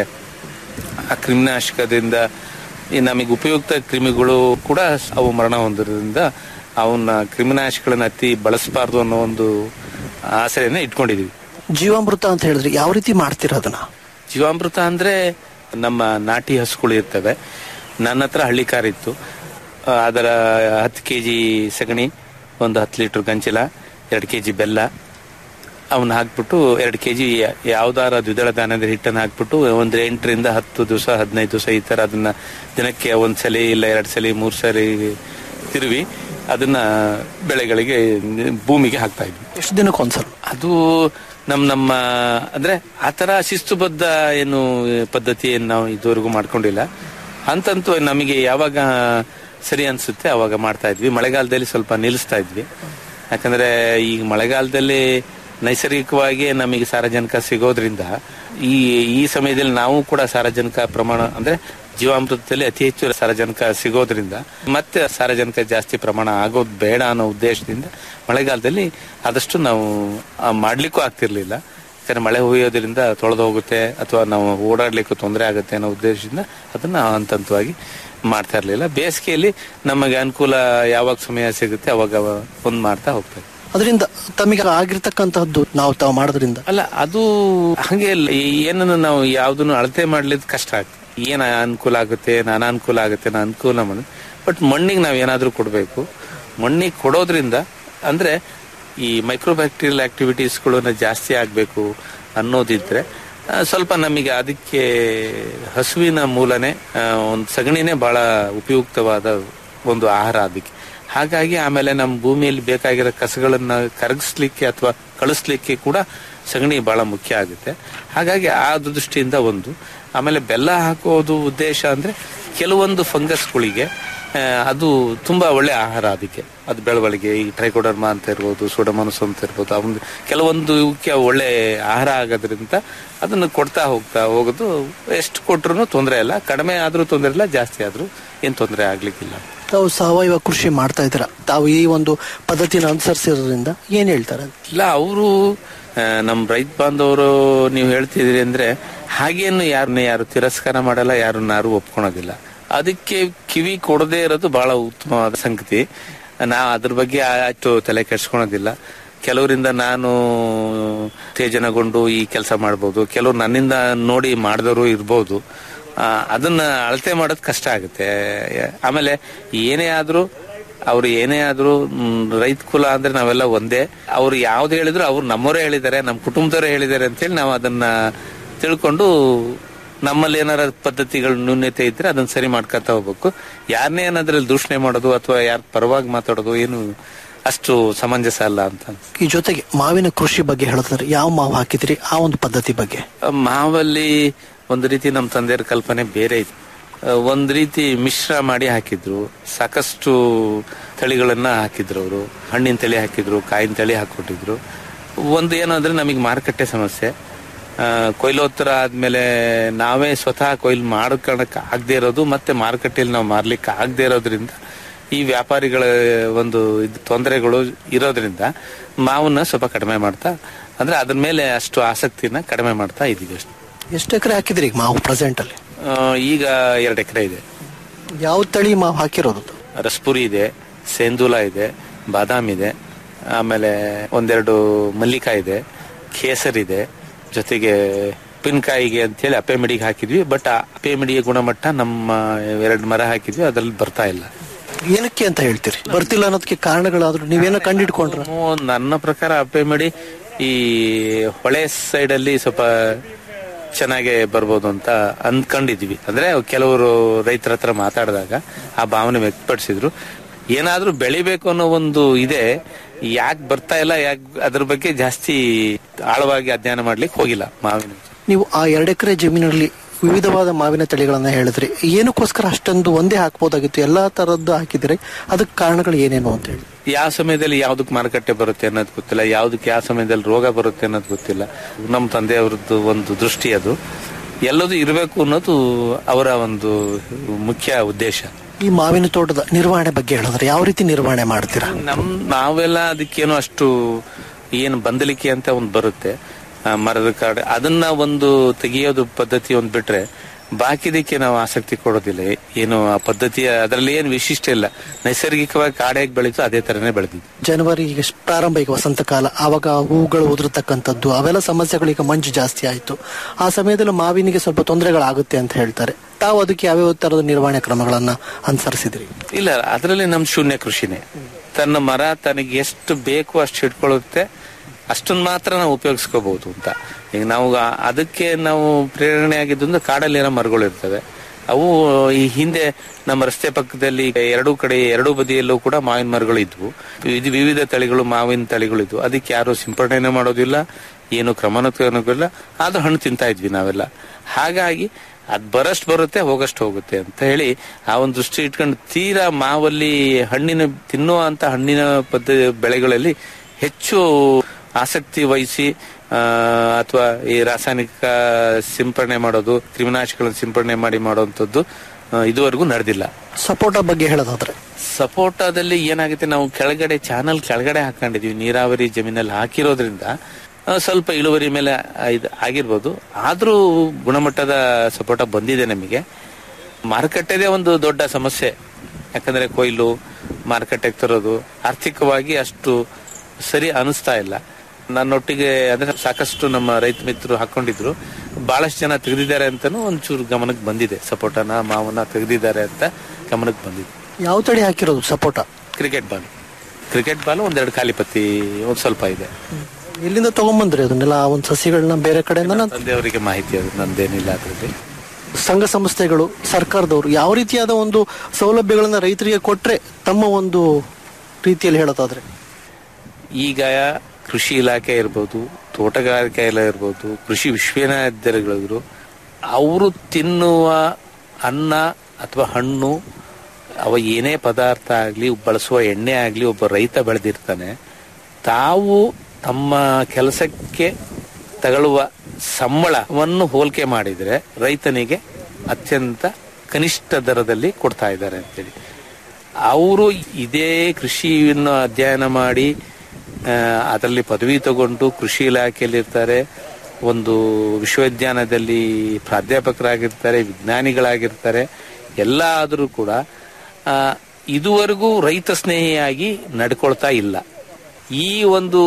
ಆ ಕ್ರಿಮಿನಾಶಕದಿಂದ ಈ ನಮಗೆ ಉಪಯುಕ್ತ ಕ್ರಿಮಿಗಳು ಕೂಡ ಅವು ಮರಣ ಹೊಂದಿರೋದ್ರಿಂದ ಅವನ್ನ ಕ್ರಿಮಿನಾಶಕಗಳನ್ನ ಅತಿ ಬಳಸಬಾರ್ದು ಅನ್ನೋ ಒಂದು ಆಸೆಯನ್ನ ಇಟ್ಕೊಂಡಿದೀವಿ ಜೀವಾಮೃತ ಅಂತ ಹೇಳಿದ್ರೆ ಯಾವ ರೀತಿ ಮಾಡ್ತೀರಾ ಅದನ್ನ ಜೀವಾಮೃತ ಅಂದ್ರೆ ನಮ್ಮ ನಾಟಿ ಹಸುಗಳು ಇರ್ತವೆ ನನ್ನ ಹತ್ರ ಹಳ್ಳಿ ಕಾರ್ ಇತ್ತು ಆ, ಅದರ ಹತ್ತು ಕೆ ಜಿ ಸಗಣಿ ಒಂದು ಹತ್ತು ಲೀಟರ್ ಗಂಚಿಲ ಎರಡು ಕೆ ಜಿ ಬೆಲ್ಲ ಅವನ್ನ ಹಾಕ್ಬಿಟ್ಟು ಎರಡು ಕೆ ಜಿ ಯಾವ್ದಾರ ದ್ವಿದಳ ಧಾನ್ಯದ ಹಿಟ್ಟನ್ನು ಹಾಕ್ಬಿಟ್ಟು ಒಂದು ಎಂಟರಿಂದ ಹತ್ತು ದಿವಸ ಹದಿನೈದು ದಿವಸ ಈ ತರ ಅದನ್ನ ದಿನಕ್ಕೆ ಒಂದ್ ಸಲ ಇಲ್ಲ ಎರಡು ಸಲ ಮೂರು ಸಲ ತಿರುವಿ ಅದನ್ನ ಬೆಳೆಗಳಿಗೆ ಭೂಮಿಗೆ ಹಾಕ್ತಾ ಇದ್ವಿ ಎಷ್ಟು ದಿನಕ್ಕೆ ಒಂದ್ಸಲ ಅದು ನಮ್ ನಮ್ಮ ಅಂದ್ರೆ ಆತರ ಶಿಸ್ತುಬದ್ಧ ಏನು ಪದ್ಧತಿಯನ್ನು ನಾವು ಇದುವರೆಗೂ ಮಾಡ್ಕೊಂಡಿಲ್ಲ ಅಂತಂತೂ ನಮಗೆ ಯಾವಾಗ ಸರಿ ಅನ್ಸುತ್ತೆ ಅವಾಗ ಮಾಡ್ತಾ ಇದ್ವಿ ಮಳೆಗಾಲದಲ್ಲಿ ಸ್ವಲ್ಪ ನಿಲ್ಲಿಸ್ತಾ ಇದ್ವಿ ಯಾಕಂದ್ರೆ ಈಗ ಮಳೆಗಾಲದಲ್ಲಿ ನೈಸರ್ಗಿಕವಾಗಿ ನಮಗೆ ಸಾರಜನಕ ಸಿಗೋದ್ರಿಂದ ಈ ಈ ಸಮಯದಲ್ಲಿ ನಾವು ಕೂಡ ಸಾರಜನಕ ಪ್ರಮಾಣ ಅಂದ್ರೆ ಜೀವಾಮೃತದಲ್ಲಿ ಅತಿ ಹೆಚ್ಚು ಸಾರಜನಕ ಸಿಗೋದ್ರಿಂದ ಮತ್ತೆ ಸಾರಜನಕ ಜಾಸ್ತಿ ಪ್ರಮಾಣ ಆಗೋದು ಬೇಡ ಅನ್ನೋ ಉದ್ದೇಶದಿಂದ ಮಳೆಗಾಲದಲ್ಲಿ ಆದಷ್ಟು ನಾವು ಆ, ಮಾಡ್ಲಿಕ್ಕೂ ಆಗ್ತಿರ್ಲಿಲ್ಲ ಯಾಕಂದ್ರೆ ಮಳೆ ಹುಯ್ಯೋದ್ರಿಂದ ತೊಳೆದು ಹೋಗುತ್ತೆ ಅಥವಾ ನಾವು ಓಡಾಡ್ಲಿಕ್ಕೂ ತೊಂದರೆ ಆಗುತ್ತೆ ಅನ್ನೋ ಉದ್ದೇಶದಿಂದ ಅದನ್ನ ಹಂತ ಹಂತವಾಗಿ ಮಾಡ್ತಾ ಇರ್ಲಿಲ್ಲ ಬೇಸಿಗೆಯಲ್ಲಿ ನಮಗೆ ಅನುಕೂಲ ಯಾವಾಗ ಸಮಯ ಸಿಗುತ್ತೆ ಅವಾಗ ಒಂದ್ ಮಾಡ್ತಾ ಹೋಗ್ತೇವೆ ಅದರಿಂದ ತಮಗೆ ಆಗಿರ್ತಕ್ಕಂತಹದ್ದು ನಾವು ತಾವು ಮಾಡೋದ್ರಿಂದ ಅಲ್ಲ ಅದು ಹಂಗೆ ಇಲ್ಲ. ಈ ಏನನ್ನು ನಾವು ಯಾವ್ದನ್ನು ಅಳತೆ ಮಾಡ್ಲಿದ್ ಕಷ್ಟ ಆಗ್ತದೆ ಏನ್ ಅನುಕೂಲ ಆಗುತ್ತೆ ನಾನು ಅನುಕೂಲ ಆಗುತ್ತೆ ನಾನು ಅನುಕೂಲ ಮಾಡಿ ಬಟ್ ಮಣ್ಣಿಗೆ ನಾವು ಏನಾದ್ರೂ ಕೊಡಬೇಕು ಮಣ್ಣಿಗೆ ಕೊಡೋದ್ರಿಂದ ಅಂದ್ರೆ ಈ ಮೈಕ್ರೋಬ್ಯಾಕ್ಟೀರಿಯಲ್ ಆಕ್ಟಿವಿಟೀಸ್ಗಳನ್ನ ಜಾಸ್ತಿ ಆಗಬೇಕು ಅನ್ನೋದಿದ್ರೆ ಆ, ಸ್ವಲ್ಪ ನಮಗೆ ಅದಕ್ಕೆ ಹಸುವಿನ ಮೂಲನೇ ಒಂದು ಸಗಣಿನೇ ಬಹಳ ಉಪಯುಕ್ತವಾದ ಒಂದು ಆಹಾರ ಅದಕ್ಕೆ ಹಾಗಾಗಿ ಆಮೇಲೆ ನಮ್ಮ ಭೂಮಿಯಲ್ಲಿ ಬೇಕಾಗಿರೋ ಕಸಗಳನ್ನ ಕರಗಿಸ್ಲಿಕ್ಕೆ ಅಥವಾ ಕಳಿಸ್ಲಿಕ್ಕೆ ಕೂಡ ಸಗಣಿ ಬಹಳ ಮುಖ್ಯ ಆಗುತ್ತೆ ಹಾಗಾಗಿ ಆ ದೃಷ್ಟಿಯಿಂದ ಒಂದು ಆಮೇಲೆ ಬೆಲ್ಲ ಹಾಕೋದು ಉದ್ದೇಶ ಅಂದ್ರೆ ಕೆಲವೊಂದು ಫಂಗಸ್ಗಳಿಗೆ ಆ, ಅದು ತುಂಬಾ ಒಳ್ಳೆ ಆಹಾರ ಅದಕ್ಕೆ ಅದು ಬೆಳವಣಿಗೆ ಈ ಟ್ರೈಕೋಡರ್ಮಾ ಅಂತ ಇರ್ಬೋದು ಸೋಡಮನಸ್ ಅಂತ ಇರ್ಬೋದು ಅವೊಂದು ಕೆಲವೊಂದು ಇವಕ್ಕೆ ಒಳ್ಳೆ ಆಹಾರ ಆಗೋದ್ರಿಂದ ಅದನ್ನು ಕೊಡ್ತಾ ಹೋಗ್ತಾ ಹೋಗೋದು ಎಷ್ಟು ಕೊಟ್ರು ತೊಂದರೆ ಇಲ್ಲ ಕಡಿಮೆ ಆದ್ರೂ ತೊಂದರೆ ಇಲ್ಲ ಜಾಸ್ತಿ ಆದ್ರೂ ಏನ್ ತೊಂದರೆ ಆಗ್ಲಿಕ್ಕಿಲ್ಲ ತಾವು ಸಾವಯವ ಕೃಷಿ ಮಾಡ್ತಾ ಇದ್ದೀರಾ ತಾವು ಈ ಒಂದು ಪದ್ಧತಿನ ಅನುಸರಿಸಿರೋದ್ರಿಂದ ಏನ್ ಹೇಳ್ತಾರೆ ಇಲ್ಲ ಅವರು ನಮ್ಮ ರೈತ ಬಾಂಧವರು ನೀವು ಹೇಳ್ತಿದ್ರಿ ಅಂದ್ರೆ ಹಾಗೇನು ಯಾರನ್ನ ಯಾರು ತಿರಸ್ಕಾರ ಮಾಡಲ್ಲ ಯಾರನ್ನ ಯಾರು ಒಪ್ಕೊಳೋದಿಲ್ಲ ಅದಕ್ಕೆ ಕಿವಿ ಕೊಡದೇ ಇರೋದು ಬಹಳ ಉತ್ತಮವಾದ ಸಂಗತಿ ನಾ ಅದ್ರ ಬಗ್ಗೆ ಆಯ್ತು ತಲೆ ಕೆಡ್ಸ್ಕೊಳೋದಿಲ್ಲ ಕೆಲವರಿಂದ ನಾನು ಉತ್ತೇಜನಗೊಂಡು ಈ ಕೆಲಸ ಮಾಡ್ಬೋದು ಕೆಲವ್ರು ನನ್ನಿಂದ ನೋಡಿ ಮಾಡಿದವರು ಇರ್ಬೋದು ಆ, ಅದನ್ನ ಅಳತೆ ಮಾಡೋದು ಕಷ್ಟ ಆಗುತ್ತೆ ಆಮೇಲೆ ಏನೇ ಆದ್ರೂ ಅವ್ರು ಏನೇ ಆದ್ರೂ ಮ್, ರೈತ ಕುಲ ಅಂದ್ರೆ ನಾವೆಲ್ಲ ಒಂದೇ ಅವ್ರು ಯಾವ್ದು ಹೇಳಿದ್ರು ಅವ್ರು ನಮ್ಮವರೇ ಹೇಳಿದ್ದಾರೆ ನಮ್ಮ ಕುಟುಂಬದವರೇ ಹೇಳಿದ್ದಾರೆ ಅಂತೇಳಿ ನಾವು ಅದನ್ನ ತಿಳ್ಕೊಂಡು ನಮ್ಮಲ್ಲಿ ಏನಾರ ಪದ್ಧತಿಗಳು ನ್ಯೂನ್ಯತೆ ಇದ್ರೆ ಅದನ್ನ ಸರಿ ಮಾಡ್ಕೊತಾ ಹೋಗ್ಬೇಕು ಯಾರನ್ನೇ ಏನಾದ್ರಲ್ಲಿ ದೂಷಣೆ ಮಾಡೋದು ಅಥವಾ ಯಾರ ಪರವಾಗಿ ಮಾತಾಡೋದು ಏನು ಅಷ್ಟು ಸಮಂಜಸ ಅಲ್ಲ ಅಂತ ಈ ಜೊತೆಗೆ ಮಾವಿನ ಕೃಷಿ ಬಗ್ಗೆ ಹೇಳಿದ್ರೆ ಯಾವ ಮಾವು ಹಾಕಿದ್ರಿ ಆ ಒಂದು ಪದ್ಧತಿ ಬಗ್ಗೆ ಮಾವಲ್ಲಿ ಒಂದು ರೀತಿ ನಮ್ಮ ತಂದೆಯರ ಕಲ್ಪನೆ ಬೇರೆ ಇತ್ತು ಆ, ಒಂದ್ ರೀತಿ ಮಿಶ್ರ ಮಾಡಿ ಹಾಕಿದ್ರು ಸಾಕಷ್ಟು ತಳಿಗಳನ್ನ ಹಾಕಿದ್ರು ಅವರು ಹಣ್ಣಿನ ತಳಿ ಹಾಕಿದ್ರು ಕಾಯಿನ ತಳಿ ಹಾಕೊಟ್ಟಿದ್ರು ಒಂದು ಏನು ಅಂದ್ರೆ ನಮಗೆ ಮಾರುಕಟ್ಟೆ ಸಮಸ್ಯೆ ಆ, ಕೊಯ್ಲೋತ್ತರ ಆದ್ಮೇಲೆ ನಾವೇ ಸ್ವತಃ ಕೊಯ್ಲು ಮಾಡ್ಕೊಳಕ್ ಆಗದೆ ಇರೋದು ಮತ್ತೆ ಮಾರುಕಟ್ಟೆಯಲ್ಲಿ ನಾವು ಮಾರ್ಲಿಕ್ಕೆ ಆಗದೆ ಇರೋದ್ರಿಂದ ಈ ವ್ಯಾಪಾರಿಗಳ ಒಂದು ಇದು ತೊಂದರೆಗಳು ಇರೋದ್ರಿಂದ ಮಾವನ್ನ ಸ್ವಲ್ಪ ಕಡಿಮೆ ಮಾಡ್ತಾ ಅಂದ್ರೆ ಅದ್ರ ಮೇಲೆ ಅಷ್ಟು ಆಸಕ್ತಿನ ಕಡಿಮೆ ಮಾಡ್ತಾ ಇದೀವಿ ಅಷ್ಟೇ ಎಷ್ಟು ಎಕರೆ ಹಾಕಿದ್ರಿ ಈಗ ಮಾವು ಪ್ರೆಸೆಂಟ್ ಅಲ್ಲಿ ಆ, ಈಗ ಎರಡು ಎಕರೆ ಇದೆ ಯಾವ ತಳಿ ಮಾವು ಹಾಕಿರೋದು ರಸ್ಪುರಿ ಇದೆ ಸೇಂದೂಲ ಇದೆ ಬಾದಾಮ್ ಇದೆ ಆಮೇಲೆ ಒಂದೆರಡು ಮಲ್ಲಿಕ ಇದೆ ಕೇಸರ್ ಇದೆ ಜೊತೆಗೆ ಉಪ್ಪಿನಕಾಯಿಗೆ ಅಂತೇಳಿ ಅಪ್ಪೆ ಮಿಡಿಗೆ ಹಾಕಿದ್ವಿ ಬಟ್ ಆ ಅಪ್ಪೆ ಮಿಡಿಗೆ ಗುಣಮಟ್ಟ ನಮ್ಮ ಎರಡು ಮರ ಹಾಕಿದ್ವಿ ಅದ್ರಲ್ಲಿ ಬರ್ತಾ ಇಲ್ಲ ಏನಕ್ಕೆ ಅಂತ ಹೇಳ್ತೀರಿ ಬರ್ತಿಲ್ಲ ಅನ್ನೋದಕ್ಕೆ ಕಾರಣಗಳಾದ್ರೂ ನೀವೇನೋ ಕಂಡಿಡ್ಕೊಂಡ್ರ ನಾವು ನನ್ನ ಪ್ರಕಾರ ಅಪ್ಪೆ ಮಿಡಿ ಈ ಹೊಳೆ ಸೈಡ್ ಅಲ್ಲಿ ಸ್ವಲ್ಪ ಚೆನ್ನಾಗೆ ಬರ್ಬೋದು ಅಂತ ಅಂದ್ಕೊಂಡಿದ್ವಿ ಅಂದ್ರೆ ಕೆಲವರು ರೈತರ ಹತ್ರ ಮಾತಾಡಿದಾಗ ಆ ಭಾವನೆ ವ್ಯಕ್ತಪಡಿಸಿದ್ರು ಏನಾದ್ರೂ ಬೆಳಿಬೇಕು ಅನ್ನೋ ಒಂದು ಇದೆ ಯಾಕೆ ಬರ್ತಾ ಇಲ್ಲ ಯಾಕೆ ಅದ್ರ ಬಗ್ಗೆ ಜಾಸ್ತಿ ಆಳವಾಗಿ ಅಧ್ಯಯನ ಮಾಡ್ಲಿಕ್ಕೆ ಹೋಗಿಲ್ಲ ಮಾವಿನ ನೀವು ಆ ಎರಡು ಎಕರೆ ಜಮೀನಲ್ಲಿ ವಿವಿಧವಾದ ಮಾವಿನ ತಳಿಗಳನ್ನ ಹೇಳಿದ್ರಿ ಏನಕ್ಕೋಸ್ಕರ ಅಷ್ಟೊಂದು ಒಂದೇ ಹಾಕ್ಬೋದಾಗಿತ್ತು ಎಲ್ಲಾ ತರದ್ದು ಹಾಕಿದ್ರಿ ಅದಕ್ಕೆ ಕಾರಣಗಳು ಏನೇನು ಅಂತ ಹೇಳಿ ಯಾವ ಸಮಯದಲ್ಲಿ ಯಾವ್ದಕ್ ಮಾರುಕಟ್ಟೆ ಬರುತ್ತೆ ಅನ್ನೋದು ಗೊತ್ತಿಲ್ಲ ಯಾವ್ದಕ್ಕೆ ಯಾವ ಸಮಯದಲ್ಲಿ ರೋಗ ಬರುತ್ತೆ ಅನ್ನೋದು ಗೊತ್ತಿಲ್ಲ ನಮ್ಮ ತಂದೆಯವರದ್ದು ಒಂದು ದೃಷ್ಟಿ ಅದು ಎಲ್ಲದೂ ಇರಬೇಕು ಅನ್ನೋದು ಅವರ ಒಂದು ಮುಖ್ಯ ಉದ್ದೇಶ ಈ ಮಾವಿನ ತೋಟದ ನಿರ್ವಹಣೆ ಬಗ್ಗೆ ಹೇಳಿದ್ರೆ ಯಾವ ರೀತಿ ನಿರ್ವಹಣೆ ಮಾಡ್ತೀರಾ ನಮ್ ನಾವೆಲ್ಲ ಅದಕ್ಕೇನು ಅಷ್ಟು ಏನು ಬಂದಲಿಕೆ ಅಂತ ಒಂದು ಬರುತ್ತೆ ಆ, ಮರದ ಕಾಡು ಅದನ್ನ ಒಂದು ತೆಗೆಯೋದು ಪದ್ಧತಿ ಒಂದು ಬಿಟ್ರೆ ಬಾಕಿದಕ್ಕೆ ನಾವು ಆಸಕ್ತಿ ಕೊಡೋದಿಲ್ಲ ಏನು ಆ ಪದ್ಧತಿಯ ಅದರಲ್ಲಿ ಏನು ವಿಶಿಷ್ಟ ಇಲ್ಲ ನೈಸರ್ಗಿಕವಾಗಿ ಕಾಡು ಹೇಗೆ ಬೆಳೀತು ಅದೇ ತರನೇ ಬೆಳೆದಿದ್ದು ಜನವರಿ ಈಗ ಸ್- ಪ್ರಾರಂಭ ಈಗ ವಸಂತ ಕಾಲ ಆವಾಗ ಹೂಗಳು ಉದುರತಕ್ಕಂಥದ್ದು ಅವೆಲ್ಲ ಸಮಸ್ಯೆಗಳು ಈಗ ಮಂಜು ಜಾಸ್ತಿ ಆಯ್ತು ಆ ಸಮಯದಲ್ಲಿ ಮಾವಿನಿಗೆ ಸ್ವಲ್ಪ ತೊಂದರೆಗಳಾಗುತ್ತೆ ಅಂತ ಹೇಳ್ತಾರೆ ತಾವು ಅದಕ್ಕೆ ಯಾವ್ಯಾವ ತರದ ನಿರ್ವಹಣೆ ಕ್ರಮಗಳನ್ನ ಅನುಸರಿಸಿದ್ರಿ ಇಲ್ಲ ಅದರಲ್ಲಿ ನಮ್ ಶೂನ್ಯ ಕೃಷಿನೇ ತನ್ನ ಮರ ತನಗೆ ಎಷ್ಟು ಬೇಕು ಅಷ್ಟು ಹಿಡ್ಕೊಳ್ಳುತ್ತೆ ಅಷ್ಟನ್ನ ಮಾತ್ರ ನಾವು ಉಪಯೋಗಿಸ್ಕೋಬಹುದು ಅಂತ ಈಗ ನಾವು ಆ- ಅದಕ್ಕೆ ನಾವು ಪ್ರೇರಣೆ ಆಗಿದ್ದು ಅಂದ್ರೆ ಕಾಡಲ್ಲಿ ಏನೋ ಮರಗಳು ಇರ್ತವೆ ಅವು ಈ ಹಿಂದೆ ನಮ್ಮ ರಸ್ತೆ ಪಕ್ಕದಲ್ಲಿ ಎರಡೂ ಕಡೆ ಎರಡೂ ಬದಿಯಲ್ಲೂ ಕೂಡ ಮಾವಿನ ಮರಗಳು ಇದ್ವು ಇದು ವಿವಿಧ ತಳಿಗಳು ಮಾವಿನ ತಳಿಗಳು ಇದ್ವು ಅದಕ್ಕೆ ಯಾರು ಸಿಂಪಡಣೆ ಮಾಡೋದಿಲ್ಲ ಏನು ಕ್ರಮನೂ ತಗೊಳೋದಿಲ್ಲ ಆದ್ರೂ ಹಣ್ಣು ತಿಂತಾ ಇದ್ವಿ ನಾವೆಲ್ಲ ಹಾಗಾಗಿ ಅದ್ ಬರಷ್ಟು ಬರುತ್ತೆ ಹೋಗಷ್ಟು ಹೋಗುತ್ತೆ ಅಂತ ಹೇಳಿ ಆ ಒಂದು ದೃಷ್ಟಿ ಇಟ್ಕೊಂಡು ತೀರಾ ಮಾವಲ್ಲಿ ಹಣ್ಣಿನ ತಿನ್ನುವಂತ ಹಣ್ಣಿನ ಪದ್ಧ ಬೆಳೆಗಳಲ್ಲಿ ಹೆಚ್ಚು ಆಸಕ್ತಿ ವಹಿಸಿ ಅಥವಾ ಈ ರಾಸಾಯನಿಕ ಸಿಂಪಡಣೆ ಮಾಡೋದು ಕ್ರಿಮಿನಾಶಕಗಳನ್ನು ಸಿಂಪಡಣೆ ಮಾಡಿ ಮಾಡುವಂಥದ್ದು ಆ, ಇದುವರೆಗೂ ನಡೆದಿಲ್ಲ ಸಪೋಟ ಬಗ್ಗೆ ಹೇಳೋದಾದ್ರೆ ಸಪೋಟದಲ್ಲಿ ಏನಾಗುತ್ತೆ ನಾವು ಕೆಳಗಡೆ ಚಾನಲ್ ಕೆಳಗಡೆ ಹಾಕೊಂಡಿದೀವಿ ನೀರಾವರಿ ಜಮೀನಲ್ಲಿ ಹಾಕಿರೋದ್ರಿಂದ ಆ, ಸ್ವಲ್ಪ ಇಳುವರಿ ಮೇಲೆ ಆ, ಇದು ಆಗಿರ್ಬೋದು ಆದ್ರೂ ಗುಣಮಟ್ಟದ ಸಪೋಟ ಬಂದಿದೆ ನಮಗೆ ಮಾರುಕಟ್ಟೆದೇ ಒಂದು ದೊಡ್ಡ ಸಮಸ್ಯೆ ಯಾಕಂದ್ರೆ ಕೊಯ್ಲು ಮಾರುಕಟ್ಟೆಗೆ ತರೋದು ಆರ್ಥಿಕವಾಗಿ ಅಷ್ಟು ಸರಿ ಅನಿಸ್ತಾ ಇಲ್ಲ ನನ್ನೊಟ್ಟಿಗೆ ಅಂದ್ರೆ ಸಾಕಷ್ಟು ನಮ್ಮ ರೈತ ಮಿತ್ರರು ಹಾಕೊಂಡಿದ್ರು ಬಹಳಷ್ಟು ಜನ ತೆಗೆದಿದ್ದಾರೆ ಅಂತಾನು ಒಂಚೂರು ಗಮನಕ್ಕೆ ಬಂದಿದೆ ಸಪೋಟನ ಮಾವನ ತೆಗೆದಿದ್ದಾರೆ ಅಂತ ಗಮನಕ್ಕೆ ಬಂದಿದೆ ಯಾವ ತಳಿ ಹಾಕಿರೋದು sapota cricket ball cricket ball ಒಂದೆರಡು ಖಾಲಿಪತ್ತಿ ಒಂದ್ ಸ್ವಲ್ಪ ಇದೆ ಎಲ್ಲಿಂದ ತಗೊಂಬಂದ್ರಿ ಅದನ್ನೆಲ್ಲ ಆ ಒಂದು ಸಸಿಗಳನ್ನ ಬೇರೆ ಕಡೆಯಿಂದ ತಂದೆಯವರಿಗೆ ಮಾಹಿತಿ ಅದು ನಂದೇನಿಲ್ಲ ಅದ್ರಲ್ಲಿ ಸಂಘ ಸಂಸ್ಥೆಗಳು ಸರ್ಕಾರದವರು ಯಾವ ರೀತಿಯಾದ ಒಂದು ಸೌಲಭ್ಯಗಳನ್ನ ರೈತರಿಗೆ ಕೊಟ್ರೆ ತಮ್ಮ ಒಂದು ರೀತಿಯಲ್ಲಿ ಹೇಳೋದಾದ್ರೆ ಈಗ ಕೃಷಿ ಇಲಾಖೆ ಇರ್ಬೋದು ತೋಟಗಾರಿಕೆ ಇಲಾಖೆ ಇರ್ಬೋದು ಕೃಷಿ ವಿಶ್ವವಿದ್ಯಾಲಯಗಳಿದ್ರು ಅವರು ತಿನ್ನುವ ಅನ್ನ ಅಥವಾ ಹಣ್ಣು ಅವ ಏನೇ ಪದಾರ್ಥ ಆಗಲಿ ಬಳಸುವ ಎಣ್ಣೆ ಆಗಲಿ ಒಬ್ಬ ರೈತ ಬೆಳೆದಿರ್ತಾನೆ ತಾವು ತಮ್ಮ ಕೆಲಸಕ್ಕೆ ತಗೊಳ್ಳುವ ಸಂಬಳವನ್ನು ಹೋಲಿಕೆ ಮಾಡಿದ್ರೆ ರೈತನಿಗೆ ಅತ್ಯಂತ ಕನಿಷ್ಠ ದರದಲ್ಲಿ ಕೊಡ್ತಾ ಇದ್ದಾರೆ ಅಂತೇಳಿ ಅವರು ಇದೇ ಕೃಷಿಯನ್ನು ಅಧ್ಯಯನ ಮಾಡಿ ಆ, ಅದರಲ್ಲಿ ಪದವಿ ತಗೊಂಡು ಕೃಷಿ ಇಲಾಖೆಯಲ್ಲಿ ಇರ್ತಾರೆ ಒಂದು ವಿಶ್ವವಿದ್ಯಾಲಯದಲ್ಲಿ ಪ್ರಾಧ್ಯಾಪಕರಾಗಿರ್ತಾರೆ ವಿಜ್ಞಾನಿಗಳಾಗಿರ್ತಾರೆ ಎಲ್ಲ ಆದರೂ ಕೂಡ ಆ, ಇದುವರೆಗೂ ರೈತ ಸ್ನೇಹಿಯಾಗಿ ನಡ್ಕೊಳ್ತಾ ಇಲ್ಲ ಈ ಒಂದು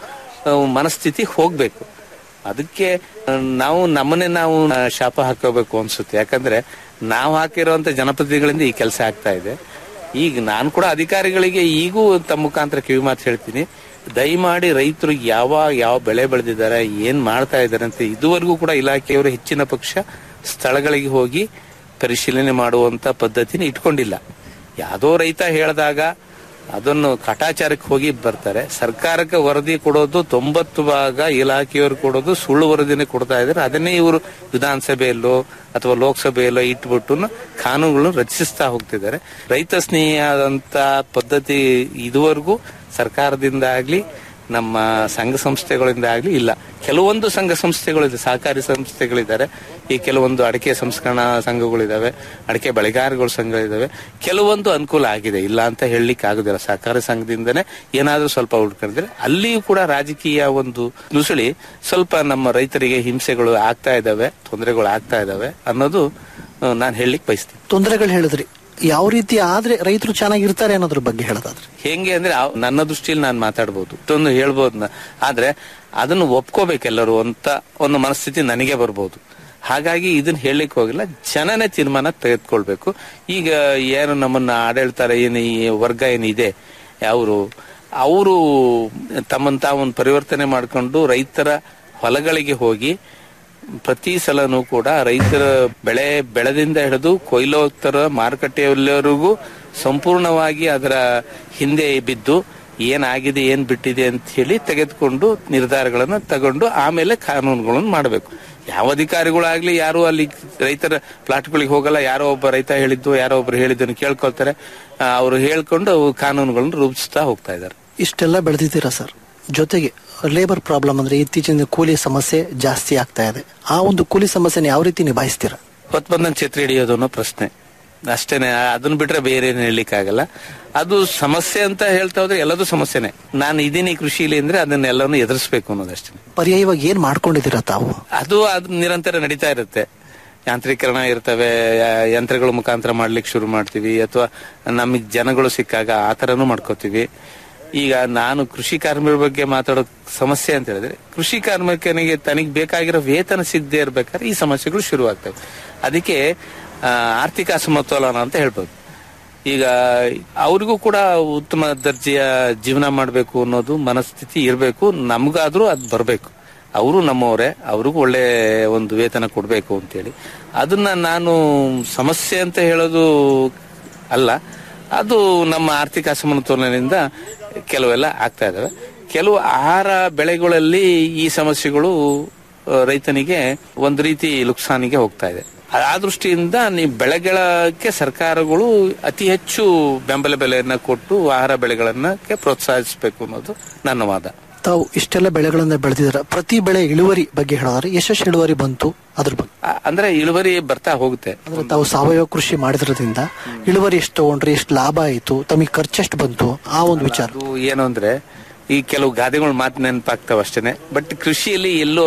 ಆ, ಮನಸ್ಥಿತಿ ಹೋಗ್ಬೇಕು ಅದಕ್ಕೆ ಆ, ನಾವು ನಮ್ಮನ್ನೇ ನಾವು ಆ, ಶಾಪ ಹಾಕೋಬೇಕು ಅನ್ಸುತ್ತೆ ಯಾಕಂದ್ರೆ ನಾವು ಹಾಕಿರುವಂತ ಜನಪ್ರತಿನಿಧಿಗಳಿಂದ ಈ ಕೆಲಸ ಆಗ್ತಾ ಇದೆ ಈಗ ನಾನು ಕೂಡ ಅಧಿಕಾರಿಗಳಿಗೆ ಈಗೂ ತಮ್ಮ ಮುಖಾಂತರ ಕಿವಿ ಮಾತು ಹೇಳ್ತೀನಿ ದಯಮಾಡಿ ರೈತರು ಯಾವಾಗ ಯಾವ ಬೆಳೆ ಬೆಳೆದಿದ್ದಾರೆ ಏನ್ ಮಾಡ್ತಾ ಇದ್ದಾರೆ ಅಂತ ಇದುವರೆಗೂ ಕೂಡ ಇಲಾಖೆಯವರು ಹೆಚ್ಚಿನ ಪಕ್ಷ ಸ್ಥಳಗಳಿಗೆ ಹೋಗಿ ಪರಿಶೀಲನೆ ಮಾಡುವಂತ ಪದ್ಧತಿನ ಇಟ್ಕೊಂಡಿಲ್ಲ ಯಾವ್ದೋ ರೈತ ಹೇಳಿದಾಗ ಅದನ್ನು ಕಾಟಾಚಾರಕ್ಕೆ ಹೋಗಿ ಬರ್ತಾರೆ ಸರ್ಕಾರಕ್ಕೆ ವರದಿ ಕೊಡೋದು ತೊಂಬತ್ತು ಭಾಗ ಇಲಾಖೆಯವರು ಕೊಡೋದು ಸುಳ್ಳು ವರದಿನೇ ಕೊಡ್ತಾ ಇದ್ದಾರೆ ಅದನ್ನೇ ಇವರು ವಿಧಾನಸಭೆಯಲ್ಲೋ ಅಥವಾ ಲೋಕಸಭೆಯಲ್ಲೋ ಇಟ್ಬಿಟ್ಟು ಕಾನೂನುಗಳನ್ನು ರಚಿಸ್ತಾ ಹೋಗ್ತಿದ್ದಾರೆ ರೈತ ಸ್ನೇಹಿಯಾದಂತ ಪದ್ಧತಿ ಇದುವರೆಗೂ ಸರ್ಕಾರದಿಂದ ಆಗ್ಲಿ ನಮ್ಮ ಸಂಘ ಸಂಸ್ಥೆಗಳಿಂದ ಆಗ್ಲಿ ಇಲ್ಲ ಕೆಲವೊಂದು ಸಂಘ ಸಂಸ್ಥೆಗಳಿದೆ ಸಹಕಾರಿ ಸಂಸ್ಥೆಗಳಿದ್ದಾರೆ ಈ ಕೆಲವೊಂದು ಅಡಿಕೆ ಸಂಸ್ಕರಣಾ ಸಂಘಗಳಿದಾವೆ ಅಡಿಕೆ ಬೆಳೆಗಾರಗಳ ಸಂಘ ಇದಾವೆ ಕೆಲವೊಂದು ಅನುಕೂಲ ಆಗಿದೆ ಇಲ್ಲ ಅಂತ ಹೇಳಲಿಕ್ಕೆ ಆಗುದಿಲ್ಲ ಸಹಕಾರಿ ಸಂಘದಿಂದನೇ ಏನಾದ್ರೂ ಸ್ವಲ್ಪ ಉಳ್ಕೊಂಡಿದ್ರೆ ಅಲ್ಲಿಯೂ ಕೂಡ ರಾಜಕೀಯ ಒಂದು ನುಸುಳಿ ಸ್ವಲ್ಪ ನಮ್ಮ ರೈತರಿಗೆ ಹಿಂಸೆಗಳು ಆಗ್ತಾ ಇದಾವೆ ತೊಂದರೆಗಳು ಆಗ್ತಾ ಇದಾವೆ ಅನ್ನೋದು ನಾನು ಹೇಳಲಿಕ್ಕೆ ಬಯಸ್ತೀನಿ ತೊಂದರೆಗಳು ಹೇಳಿದ್ರಿ ಯಾವ ರೀತಿ ಆದ್ರೆ ರೈತರು ಚೆನ್ನಾಗಿರ್ತಾರೆ ಅನ್ನೋದ್ರ ಬಗ್ಗೆ ಹೇಳೋದಾದ್ರೆ ಹೆಂಗೆ ಅಂದ್ರೆ ಆ- ನನ್ನ ದೃಷ್ಟಿಯಲ್ಲಿ ನಾನು ಮಾತಾಡ್ಬೋದು ಇಷ್ಟೊಂದು ಹೇಳ್ಬೋದು ನಾ- ಆದ್ರೆ ಅದನ್ನು ಒಪ್ಕೋಬೇಕೆಲ್ಲರೂ ಅಂತ ಒಂದು ಮನಸ್ಥಿತಿ ನನಗೆ ಬರ್ಬೋದು ಹಾಗಾಗಿ ಇದನ್ನ ಹೇಳಲಿಕ್ಕೆ ಹೋಗಿಲ್ಲ ಜನನೇ ತೀರ್ಮಾನ ತೆಗೆದುಕೊಳ್ಬೇಕು ಈಗ ಏನು ನಮ್ಮನ್ನ ಆಡಳಿತಾರೆ ಏನು ಈ ವರ್ಗ ಏನಿದೆ ಅವರು ಅವರು ತಮ್ಮನ್ನ ತಾವು ಪರಿವರ್ತನೆ ಮಾಡಿಕೊಂಡು ರೈತರ ಹೊಲಗಳಿಗೆ ಹೋಗಿ ಪ್ರತಿ ಸಲನೂ ಕೂಡ ರೈತರ ಬೆಳೆ ಬೆಳೆದಿಂದ ಹಿಡಿದು ಕೊಯ್ಲೋತ್ತರ ಮಾರುಕಟ್ಟೆಯವರೆಗೂ ಸಂಪೂರ್ಣವಾಗಿ ಅದರ ಹಿಂದೆ ಬಿದ್ದು ಏನಾಗಿದೆ ಏನ್ ಬಿಟ್ಟಿದೆ ಅಂತ ಹೇಳಿ ತೆಗೆದುಕೊಂಡು ನಿರ್ಧಾರಗಳನ್ನು ತಗೊಂಡು ಆಮೇಲೆ ಕಾನೂನುಗಳನ್ನು ಮಾಡಬೇಕು ಯಾವ ಅಧಿಕಾರಿಗಳಾಗ್ಲಿ ಯಾರು ಅಲ್ಲಿ ರೈತರ ಪ್ಲಾಟ್ಗಳಿಗೆ ಹೋಗಲ್ಲ ಯಾರೋ ಒಬ್ಬ ರೈತ ಹೇಳಿದ್ದು ಯಾರೋ ಒಬ್ರು ಹೇಳಿದ್ದನ್ನು ಕೇಳ್ಕೊಳ್ತಾರೆ ಅವರು ಹೇಳ್ಕೊಂಡು ಕಾನೂನುಗಳನ್ನು ರೂಪಿಸ್ತಾ ಹೋಗ್ತಾ ಇದ್ದಾರೆ ಇಷ್ಟೆಲ್ಲ ಬೆಳೆದಿದ್ದೀರಾ ಸರ್ ಜೊತೆಗೆ ಲೇಬರ್ ಪ್ರಾಬ್ಲಮ್ ಅಂದ್ರೆ ಇತ್ತೀಚಿನ ಕೂಲಿ ಸಮಸ್ಯೆ ಜಾಸ್ತಿ ಆಗ್ತಾ ಇದೆ ಆ ಒಂದು ಕೂಲಿ ಸಮಸ್ಯೆನ ಯಾವ ರೀತಿ ನಿಭಾಯಿಸ್ತೀರಾ ಹೊತ್ತು ಬಂದಂಗೆ ಛತ್ರಿ ಹಿಡಿಯೋದು ಅನ್ನೋ ಪ್ರಶ್ನೆ ಅಷ್ಟೇನೆ ಅದನ್ನ ಬಿಟ್ರೆ ಬೇರೆ ಏನು ಹೇಳಲಿಕ್ಕಾಗಲ್ಲ ಅದು ಸಮಸ್ಯೆ ಅಂತ ಹೇಳ್ತಾ ಹೋದ್ರೆ ಎಲ್ಲದೂ ಸಮಸ್ಯೆನೆ ನಾನು ಇದೀನಿ ಕೃಷಿಲಿ ಅಂದ್ರೆ ಅದನ್ನೆಲ್ಲವನ್ನು ಎದುರಿಸ್ಬೇಕು ಅನ್ನೋದಷ್ಟೇ ಪರ್ಯಾಯವಾಗಿ ಏನ್ ಮಾಡ್ಕೊಂಡಿದ್ದೀರಾ ತಾವು ಅದು ಅದು ನಿರಂತರ ನಡೀತಾ ಇರುತ್ತೆ ಯಾಂತ್ರೀಕರಣ ಇರ್ತವೆ ಯಾ- ಯಂತ್ರಗಳ ಮುಖಾಂತರ ಮಾಡ್ಲಿಕ್ಕೆ ಶುರು ಮಾಡ್ತೀವಿ ಅಥವಾ ನಮಗೆ ಜನಗಳು ಸಿಕ್ಕಾಗ ಆ ಥರನೂ ಮಾಡ್ಕೋತೀವಿ ಈಗ ನಾನು ಕೃಷಿ ಕಾರ್ಮಿಕರ ಬಗ್ಗೆ ಮಾತಾಡೋ ಸಮಸ್ಯೆ ಅಂತ ಹೇಳಿದ್ರೆ ಕೃಷಿ ಕಾರ್ಮಿಕನಿಗೆ ತನಗೆ ಬೇಕಾಗಿರೋ ವೇತನ ಸಿಗದೆ ಇರ್ಬೇಕಾದ್ರೆ ಈ ಸಮಸ್ಯೆಗಳು ಶುರುವಾಗ್ತವೆ ಅದಕ್ಕೆ ಆ, ಆರ್ಥಿಕ ಅಸಮತೋಲನ ಅಂತ ಹೇಳ್ಬೋದು ಈಗ ಅವ್ರಿಗೂ ಕೂಡ ಉತ್ತಮ ದರ್ಜೆಯ ಜೀವನ ಮಾಡಬೇಕು ಅನ್ನೋದು ಮನಸ್ಥಿತಿ ಇರಬೇಕು ನಮ್ಗಾದ್ರೂ ಅದು ಬರಬೇಕು ಅವರು ನಮ್ಮವರೇ ಅವ್ರಿಗೂ ಒಳ್ಳೆ ಒಂದು ವೇತನ ಕೊಡಬೇಕು ಅಂತೇಳಿ ಅದನ್ನ ನಾನು ಸಮಸ್ಯೆ ಅಂತ ಹೇಳೋದು ಅಲ್ಲ ಅದು ನಮ್ಮ ಆರ್ಥಿಕ ಅಸಮತೋಲನದಿಂದ ಕೆಲವೆಲ್ಲ ಆಗ್ತಾ ಇದಾವೆ ಕೆಲವು ಆಹಾರ ಬೆಳೆಗಳಲ್ಲಿ ಈ ಸಮಸ್ಯೆಗಳು ಆ, ರೈತನಿಗೆ ಒಂದು ರೀತಿ ಲುಕ್ಸಾನಿಗೆ ಹೋಗ್ತಾ ಇದೆ ಆ- ಆ ದೃಷ್ಟಿಯಿಂದ ನೀವು ಬೆಳೆಗಳಕ್ಕೆ ಸರ್ಕಾರಗಳು ಅತಿ ಹೆಚ್ಚು ಬೆಂಬಲ ಬೆಲೆಯನ್ನ ಕೊಟ್ಟು ಆಹಾರ ಬೆಳೆಗಳನ್ನಕ್ಕೆ ಪ್ರೋತ್ಸಾಹಿಸಬೇಕು ಅನ್ನೋದು ನನ್ನ ವಾದ ತಾವು ಇಷ್ಟೆಲ್ಲ ಬೆಳೆಗಳನ್ನ ಬೆಳೆದಿದ್ದೀರಾ ಪ್ರತಿ ಬೆಳೆ ಇಳುವರಿ ಬಗ್ಗೆ ಹೇಳೋದಾದ್ರೆ ಎಷ್ಟೆಷ್ಟು ಇಳುವರಿ ಬಂತು ಅದ್ರ ಬಗ್ಗೆ ಆ- ಅಂದ್ರೆ ಇಳುವರಿ ಬರ್ತಾ ಹೋಗುತ್ತೆ ಅಂದ್ರೆ ತಾವು ಸಾವಯವ ಕೃಷಿ ಮಾಡಿದ್ರಿಂದ ಇಳುವರಿ ಎಷ್ಟು ತಗೊಂಡ್ರಿ ಎಷ್ಟು ಲಾಭ ಆಯ್ತು ತಮಗೆ ಖರ್ಚೆಷ್ಟು ಬಂತು ಆ ಒಂದು ವಿಚಾರ ಅದು ಏನು ಅಂದ್ರೆ ಈ ಕೆಲವು ಗಾದೆಗಳು ಮಾತು ನೆನಪಾಗ್ತಾವ ಅಷ್ಟೇನೆ ಬಟ್ ಕೃಷಿಯಲ್ಲಿ ಎಲ್ಲೋ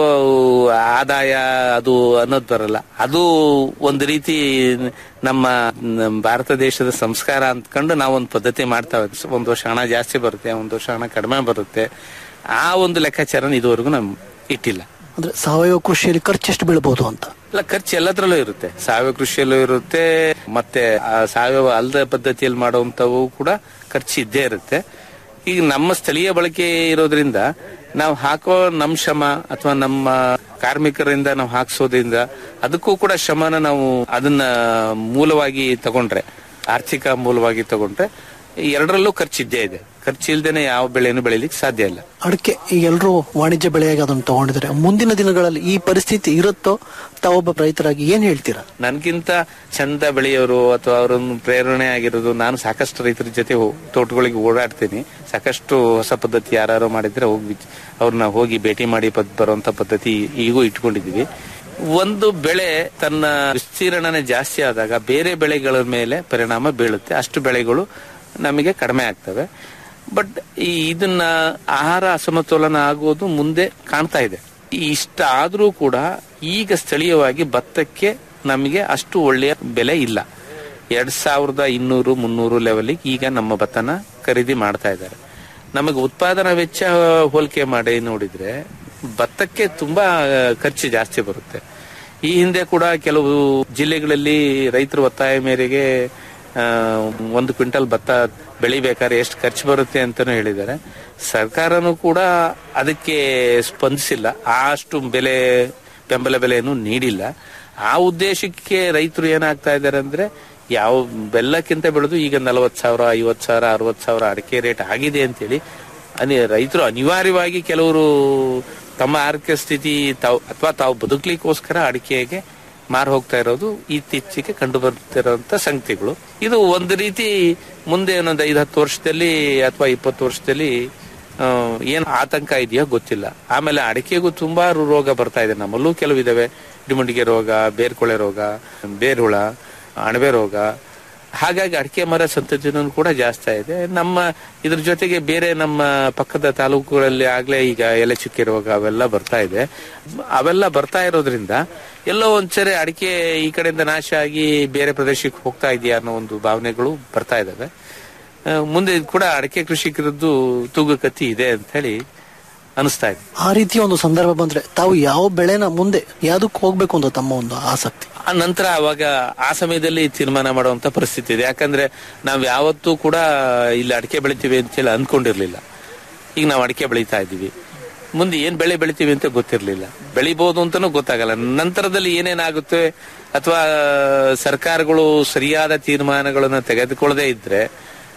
ಆದಾಯ ಅದು ಅನ್ನೋದು ಬರಲ್ಲ ಅದು ಒಂದು ರೀತಿ ನಮ್ಮ ನಮ್ಮ ಭಾರತ ದೇಶದ ಸಂಸ್ಕಾರ ಅಂದ್ಕೊಂಡು ನಾವು ಒಂದು ಪದ್ಧತಿ ಮಾಡ್ತಾವೆ ಒಂದು ವರ್ಷ ಹಣ ಜಾಸ್ತಿ ಬರುತ್ತೆ ಒಂದು ವರ್ಷ ಹಣ ಕಡಿಮೆ ಬರುತ್ತೆ ಆ ಒಂದು ಲೆಕ್ಕಾಚಾರನ ಇದುವರೆಗೂ ನಮ್ ಇಟ್ಟಿಲ್ಲ ಅಂದ್ರೆ ಸಾವಯವ ಕೃಷಿಯಲ್ಲಿ ಖರ್ಚೆಷ್ಟು ಬೀಳ್ಬೋದು ಅಂತ ಅಲ್ಲ ಖರ್ಚು ಎಲ್ಲದ್ರಲ್ಲೂ ಇರುತ್ತೆ ಸಾವಯವ ಕೃಷಿಯಲ್ಲೂ ಇರುತ್ತೆ ಮತ್ತೆ ಆ ಸಾವಯವ ಅಲ್ಲದ ಪದ್ಧತಿಯಲ್ಲಿ ಮಾಡುವಂತವು ಕೂಡ ಖರ್ಚು ಇದ್ದೇ ಇರುತ್ತೆ ಈಗ ನಮ್ಮ ಸ್ಥಳೀಯ ಬಳಕೆ ಇರೋದ್ರಿಂದ ನಾವು ಹಾಕೋ ನಮ್ಮ ಶ್ರಮ ಅಥವಾ ನಮ್ಮ ಕಾರ್ಮಿಕರಿಂದ ನಾವು ಹಾಕ್ಸೋದ್ರಿಂದ ಅದಕ್ಕೂ ಕೂಡ ಶ್ರಮನ ನಾವು ಅದನ್ನ ಮೂಲವಾಗಿ ತಗೊಂಡ್ರೆ ಆರ್ಥಿಕ ಮೂಲವಾಗಿ ತಗೊಂಡ್ರೆ ಈ ಎರಡರಲ್ಲೂ ಖರ್ಚಿದ್ದೇ ಇದೆ ಖರ್ಚು ಇಲ್ದೇನೆ ಯಾವ ಬೆಳೆಯನ್ನು ಬೆಳಿಲಿಕ್ಕೆ ಸಾಧ್ಯ ಇಲ್ಲ ಅಡಿಕೆ ಈಗ ಎಲ್ಲರೂ ವಾಣಿಜ್ಯ ಬೆಳೆಯಾಗಿ ಅದನ್ನು ತಗೊಂಡಿದ್ದಾರೆ ಮುಂದಿನ ದಿನಗಳಲ್ಲಿ ಈ ಪರಿಸ್ಥಿತಿ ಇರುತ್ತೋ ತಾವೊಬ್ಬ ರೈತರಾಗಿ ಏನ್ ಹೇಳ್ತೀರಾ ನನ್ಗಿಂತ ಚಂದ ಬೆಳೆಯೋರು ಅಥವಾ ಅವರನ್ನು ಪ್ರೇರಣೆ ಆಗಿರೋದು ನಾನು ಸಾಕಷ್ಟು ರೈತರ ಜೊತೆ ಹೋ- ತೋಟಗಳಿಗೆ ಓಡಾಡ್ತೀನಿ ಸಾಕಷ್ಟು ಹೊಸ ಪದ್ಧತಿ ಯಾರು ಮಾಡಿದ್ರೆ ಹೋಗಿ ವಿಚ್- ಅವ್ರನ್ನ ಹೋಗಿ ಭೇಟಿ ಮಾಡಿ ಪದ್ ಬರುವಂತ ಪದ್ಧತಿ ಈಗೂ ಇಟ್ಕೊಂಡಿದೀವಿ ಒಂದು ಬೆಳೆ ತನ್ನ ವಿಸ್ತೀರ್ಣನೆ ಜಾಸ್ತಿ ಆದಾಗ ಬೇರೆ ಬೆಳೆಗಳ ಮೇಲೆ ಪರಿಣಾಮ ಬೀಳುತ್ತೆ ಅಷ್ಟು ಬೆಳೆಗಳು ನಮಗೆ ಕಡಿಮೆ ಆಗ್ತವೆ ಬಟ್ ಈ ಇದನ್ನ ಆಹಾರ ಅಸಮತೋಲನ ಆಗೋದು ಮುಂದೆ ಕಾಣ್ತಾ ಇದೆ ಇಷ್ಟ ಆದ್ರೂ ಕೂಡ ಈಗ ಸ್ಥಳೀಯವಾಗಿ ಭತ್ತಕ್ಕೆ ನಮಗೆ ಅಷ್ಟು ಒಳ್ಳೆಯ ಬೆಲೆ ಇಲ್ಲ ಎರಡ್ ಸಾವಿರದ ಇನ್ನೂರು ಮುನ್ನೂರು ಲೆವೆಲಿಗೆ ಈಗ ನಮ್ಮ ಭತ್ತನ ಖರೀದಿ ಮಾಡ್ತಾ ಇದ್ದಾರೆ ನಮಗೆ ಉತ್ಪಾದನಾ ವೆಚ್ಚ ಹೋಲಿಕೆ ಮಾಡಿ ನೋಡಿದ್ರೆ ಭತ್ತಕ್ಕೆ ತುಂಬಾ ಖರ್ಚು ಜಾಸ್ತಿ ಬರುತ್ತೆ ಈ ಹಿಂದೆ ಕೂಡ ಕೆಲವು ಜಿಲ್ಲೆಗಳಲ್ಲಿ ರೈತರ ಒತ್ತಾಯ ಮೇರೆಗೆ ಆ, ಒಂದು ಕ್ವಿಂಟಲ್ ಭತ್ತ ಬೆಳಿಬೇಕಾದ್ರೆ ಎಷ್ಟು ಖರ್ಚು ಬರುತ್ತೆ ಅಂತಾನು ಹೇಳಿದ್ದಾರೆ ಸರ್ಕಾರನೂ ಕೂಡ ಅದಕ್ಕೆ ಸ್ಪಂದಿಸಿಲ್ಲ ಆ ಅಷ್ಟು ಬೆಲೆ ಬೆಂಬಲ ಬೆಲೆಯನ್ನು ನೀಡಿಲ್ಲ ಆ ಉದ್ದೇಶಕ್ಕೆ ರೈತರು ಏನಾಗ್ತಾ ಇದ್ದಾರೆ ಅಂದ್ರೆ ಯಾವ ಬೆಲ್ಲಕ್ಕಿಂತ ಬೆಳೆದು ಈಗ ನಲವತ್ತು ಸಾವಿರ ಐವತ್ತು ಸಾವಿರ ಅರವತ್ತು ಸಾವಿರ ಅಡಿಕೆ ರೇಟ್ ಆಗಿದೆ ಅಂತೇಳಿ ಅನಿ ರೈತರು ಅನಿವಾರ್ಯವಾಗಿ ಕೆಲವರು ತಮ್ಮ ಆರ್ಥಿಕ ಸ್ಥಿತಿ ತಾವು ಅಥವಾ ತಾವು ಬದುಕಲಿಕ್ಕೋಸ್ಕರ ಅಡಿಕೆಗೆ ಮಾರು ಹೋಗ್ತಾ ಇರೋದು ಇತ್ತೀಚೆಗೆ ಕಂಡು ಬರ್ತಿರೋಂತ ಸಂಗತಿಗಳು ಇದು ಒಂದು ರೀತಿ ಮುಂದೆ ಒಂದೊಂದು ಐದು ಹತ್ತು ವರ್ಷದಲ್ಲಿ ಅಥವಾ ಇಪ್ಪತ್ತು ವರ್ಷದಲ್ಲಿ ಆ, ಏನ್ ಆತಂಕ ಇದೆಯೋ ಗೊತ್ತಿಲ್ಲ ಆಮೇಲೆ ಅಡಿಕೆಗೂ ತುಂಬಾ ರೋಗ ಬರ್ತಾ ಇದೆ ನಮ್ಮಲ್ಲೂ ಕೆಲವು ಇದಾವೆ ಡಿಮುಂಡಿಗೆ ರೋಗ ಬೇರ್ಕೊಳೆ ರೋಗ ಬೇರುಳ ಅಣಬೆ ರೋಗ ಹಾಗಾಗಿ ಅಡಿಕೆ ಮರ ಸಂತತಿನೂ ಕೂಡ ಜಾಸ್ತಿ ಇದೆ ನಮ್ಮ ಇದ್ರ ಜೊತೆಗೆ ಬೇರೆ ನಮ್ಮ ಪಕ್ಕದ ತಾಲೂಕುಗಳಲ್ಲಿ ಆಗ್ಲೇ ಈಗ ಎಲೆ ಚುಕ್ಕೆ ರೋಗ ಅವೆಲ್ಲ ಬರ್ತಾ ಇದೆ ಅವೆಲ್ಲ ಬರ್ತಾ ಇರೋದ್ರಿಂದ ಎಲ್ಲೋ ಒಂದ್ಸರಿ ಅಡಿಕೆ ಈ ಕಡೆಯಿಂದ ನಾಶ ಆಗಿ ಬೇರೆ ಪ್ರದೇಶಕ್ಕೆ ಹೋಗ್ತಾ ಇದೆಯಾ ಅನ್ನೋ ಒಂದು ಭಾವನೆಗಳು ಬರ್ತಾ ಇದಾವೆ ಆ, ಮುಂದೆ ಕೂಡ ಅಡಿಕೆ ಕೃಷಿಕರದ್ದು ತೂಗುಕತ್ತಿ ಇದೆ ಅಂತ ಹೇಳಿ ಅನಿಸ್ತಾ ಇದೆ ಆ ರೀತಿಯ ಒಂದು ಸಂದರ್ಭ ಬಂದ್ರೆ ತಾವು ಯಾವ ಬೆಳೆನ ಮುಂದೆ ಯಾವ್ದಕ್ಕೆ ಹೋಗ್ಬೇಕು ಅಂತ ತಮ್ಮ ಒಂದು ಆಸಕ್ತಿ ಆ ನಂತರ ಅವಾಗ ಆ ಸಮಯದಲ್ಲಿ ತೀರ್ಮಾನ ಮಾಡುವಂತ ಪರಿಸ್ಥಿತಿ ಇದೆ ಯಾಕಂದ್ರೆ ನಾವ್ ಯಾವತ್ತೂ ಕೂಡ ಇಲ್ಲಿ ಅಡಿಕೆ ಬೆಳಿತೀವಿ ಅಂತ ಹೇಳಿ ಅನ್ಕೊಂಡಿರ್ಲಿಲ್ಲ ಈಗ ನಾವು ಅಡಿಕೆ ಬೆಳೀತಾ ಇದ್ದೀವಿ ಮುಂದೆ ಏನ್ ಬೆಳೆ ಬೆಳಿತೀವಿ ಅಂತ ಗೊತ್ತಿರ್ಲಿಲ್ಲ ಬೆಳಿಬಹುದು ಅಂತಾನೂ ಗೊತ್ತಾಗಲ್ಲ ನಂತರದಲ್ಲಿ ಏನೇನಾಗುತ್ತೆ ಅಥವಾ ಸರ್ಕಾರಗಳು ಸರಿಯಾದ ತೀರ್ಮಾನಗಳನ್ನು ತೆಗೆದುಕೊಳ್ಳದೆ ಇದ್ರೆ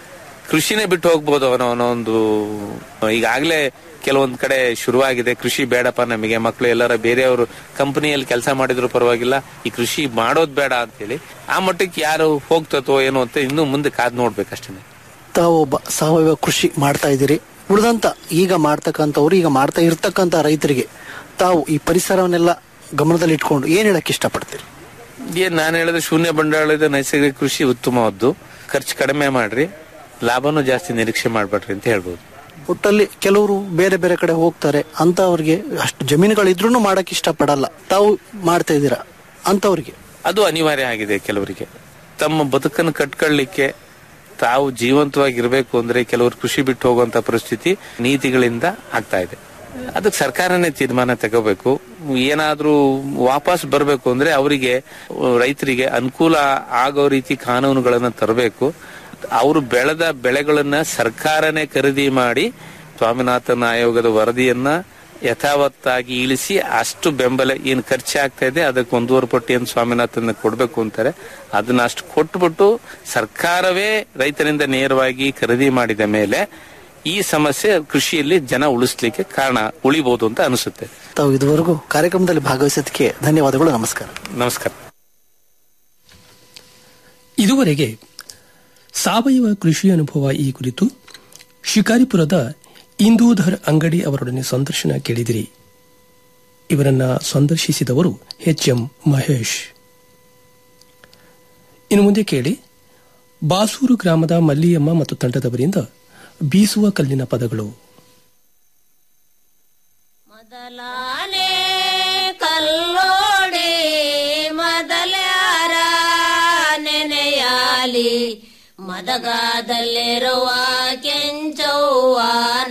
ಕೃಷಿನೇ ಬಿಟ್ಟು ಹೋಗ್ಬೋದು ಅವನ ಅವನ ಒಂದು ಈಗಾಗಲೇ ಕೆಲವೊಂದ್ ಕಡೆ ಶುರುವಾಗಿದೆ ಕೃಷಿ ಬೇಡಪ್ಪ ನಮಗೆ ಮಕ್ಕಳು ಎಲ್ಲರ ಬೇರೆಯವರು ಕಂಪನಿಯಲ್ಲಿ ಕೆಲಸ ಮಾಡಿದ್ರು ಪರವಾಗಿಲ್ಲ ಈ ಕೃಷಿ ಮಾಡೋದ್ ಬೇಡ ಅಂತೇಳಿ ಆ ಮಟ್ಟಕ್ಕೆ ಯಾರು ಹೋಗ್ತತೋ ಏನೋ ಅಂತ ಇನ್ನು ಮುಂದೆ ಕಾದ್ ನೋಡ್ಬೇಕಷ್ಟೇ ತಾವು ಒಬ್ಬ ಸಾವಯವ ಕೃಷಿ ಮಾಡ್ತಾ ಇದ್ದೀರಿ ಉಳಿದಂತ ಈಗ ಮಾಡ್ತಕ್ಕಂಥವ್ರು ಈಗ ಮಾಡ್ತಾ ಇರ್ತಕ್ಕಂಥ ರೈತರಿಗೆ ತಾವು ಈ ಪರಿಸರವನ್ನೆಲ್ಲ ಗಮನದಲ್ಲಿ ಇಟ್ಕೊಂಡು ಏನ್ ಹೇಳಕ್ ಇಷ್ಟಪಡ್ತೀರಿ ಏನ್ ನಾನು ಹೇಳಿದ್ರೆ ಶೂನ್ಯ ಬಂಡವಾಳದ ನೈಸರ್ಗಿಕ ಕೃಷಿ ಉತ್ತಮವಾದ್ದು ಖರ್ಚು ಕಡಿಮೆ ಮಾಡ್ರಿ ಲಾಭನೂ ಜಾಸ್ತಿ ನಿರೀಕ್ಷೆ ಮಾಡ್ಬೇಡ್ರಿ ಅಂತ ಹೇಳ್ಬೋದು ಒಟ್ಟಲ್ಲಿ ಕೆಲವರು ಬೇರೆ ಬೇರೆ ಕಡೆ ಹೋಗ್ತಾರೆ ಅಂತವ್ರಿಗೆ ಅಷ್ಟು ಜಮೀನುಗಳಿದ್ರೂ ಮಾಡಕ್ ಇಷ್ಟಪಡಲ್ಲ ತಾವು ಮಾಡ್ತಾ ಇದ್ದೀರಾ ಅಂತವ್ರಿಗೆ ಅದು ಅನಿವಾರ್ಯ ಆಗಿದೆ ಕೆಲವರಿಗೆ ತಮ್ಮ ಬದುಕನ್ನು ಕಟ್ಕೊಳ್ಳಿಕ್ಕೆ ತಾವು ಜೀವಂತವಾಗಿರ್ಬೇಕು ಅಂದ್ರೆ ಕೆಲವರು ಕೃಷಿ ಬಿಟ್ಟು ಹೋಗುವಂತ ಪರಿಸ್ಥಿತಿ ನೀತಿಗಳಿಂದ ಆಗ್ತಾ ಇದೆ ಅದಕ್ಕೆ ಸರ್ಕಾರನೇ ತೀರ್ಮಾನ ತಗೋಬೇಕು ಏನಾದ್ರೂ ವಾಪಸ್ ಬರಬೇಕು ಅಂದ್ರೆ ಅವರಿಗೆ ರೈತರಿಗೆ ಅನುಕೂಲ ಆಗೋ ರೀತಿ ಕಾನೂನುಗಳನ್ನ ತರಬೇಕು ಅವರು ಬೆಳೆದ ಬೆಳೆಗಳನ್ನ ಸರ್ಕಾರನೇ ಖರೀದಿ ಮಾಡಿ ಸ್ವಾಮಿನಾಥನ್ ಆಯೋಗದ ವರದಿಯನ್ನ ಯಥಾವತ್ತಾಗಿ ಇಳಿಸಿ ಅಷ್ಟು ಬೆಂಬಲ ಏನ್ ಖರ್ಚಾಗ್ತಾ ಇದೆ ಅದಕ್ಕೆ ಒಂದೂವರೆ ಪಟ್ಟು ಏನು ಸ್ವಾಮಿನಾಥನ್ ಕೊಡ್ಬೇಕು ಅಂತಾರೆ ಅದನ್ನ ಅಷ್ಟು ಕೊಟ್ಬಿಟ್ಟು ಸರ್ಕಾರವೇ ರೈತರಿಂದ ನೇರವಾಗಿ ಖರೀದಿ ಮಾಡಿದ ಮೇಲೆ ಈ ಸಮಸ್ಯೆ ಕೃಷಿಯಲ್ಲಿ ಜನ ಉಳಿಸ್ಲಿಕ್ಕೆ ಕಾರಣ ಉಳಿಬಹುದು ಅಂತ ಅನಿಸುತ್ತೆ ತಾವು ಇದುವರೆಗೂ ಕಾರ್ಯಕ್ರಮದಲ್ಲಿ ಭಾಗವಹಿಸೋದಕ್ಕೆ ಧನ್ಯವಾದಗಳು ನಮಸ್ಕಾರ ನಮಸ್ಕಾರ ಇದುವರೆಗೆ ಸಾವಯವ ಕೃಷಿ ಅನುಭವ ಈ ಕುರಿತು ಶಿಕಾರಿಪುರದ ಇಂದೂಧರ್ ಅಂಗಡಿ ಅವರೊಡನೆ ಸಂದರ್ಶನ ಕೇಳಿದಿರಿ ಇವರನ್ನ ಸಂದರ್ಶಿಸಿದವರು ಎಚ್ ಎಂ ಮಹೇಶ್ ಇನ್ನು ಮುಂದೆ ಕೇಳಿ ಬಾಸೂರು ಗ್ರಾಮದ ಮಲ್ಲಿಯಮ್ಮ ಮತ್ತು ತಂಡದವರಿಂದ ಬೀಸುವ ಕಲ್ಲಿನ ಪದಗಳು ಮೊದಲಾನೆ ಕಲ್ಲೋಡಿ ಮೊದಲ್ಯಾರ ನೆನೆಯಾಲಿ ಮದಗಾದಲ್ಲಿರುವ ಕೆಂಚವ್ವಾನ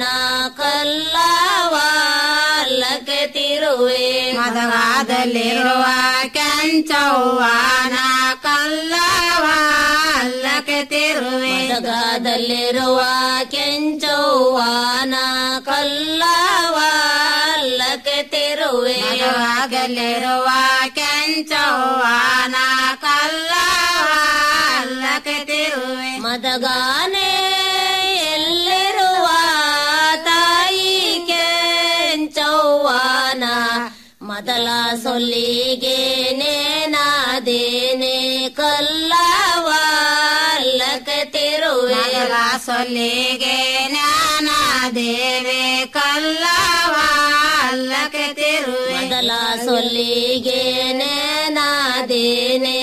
ಕಲ್ಲವಾಲ್ಲಕ್ಕೆ ತಿರುವೆ ಮದಗಾದಲ್ಲಿರುವ ಕೆಂಚವ್ವಾನ ಕಲ್ಲವಾಲ್ಲಕ್ಕೆ ತಿರುವೆ ಮದಗಾದಲ್ಲಿರುವ ಕೆಂಚವ್ವಾನ ಕಲ್ಲವಾಲ್ಲಕ್ಕೆ ತಿರುವೆ ಮದಗಾದಲ್ಲಿರುವ ಕೆಂಚವ್ವಾನ ಕಲ್ಲವಾಲ್ಲಕ್ಕೆ ತಿರುವೆ ಮದಗಾನೆ ಎಲ್ಲಿರುವ ತಾಯಿ ಕೆಂಚವ್ವಾನ ಮೊದಲ ಸೊಲ್ಲಿಗೆ ನೇನಾದೇನೆ ಕಲ್ಲವಾಲ್ಲಕ್ಕೆ ತಿರುವೆ ಮೊದಲ ಸೊಲ್ಲಿಗೆ ಜ್ಞಾನ ದೇವೆ ಕಲ್ಲವಾಲ್ಲಕ್ಕೆ ತಿರುವೆ ಮೊದಲ ಸೊಲ್ಲಿಗೆ ನೇನಾದೇನೆ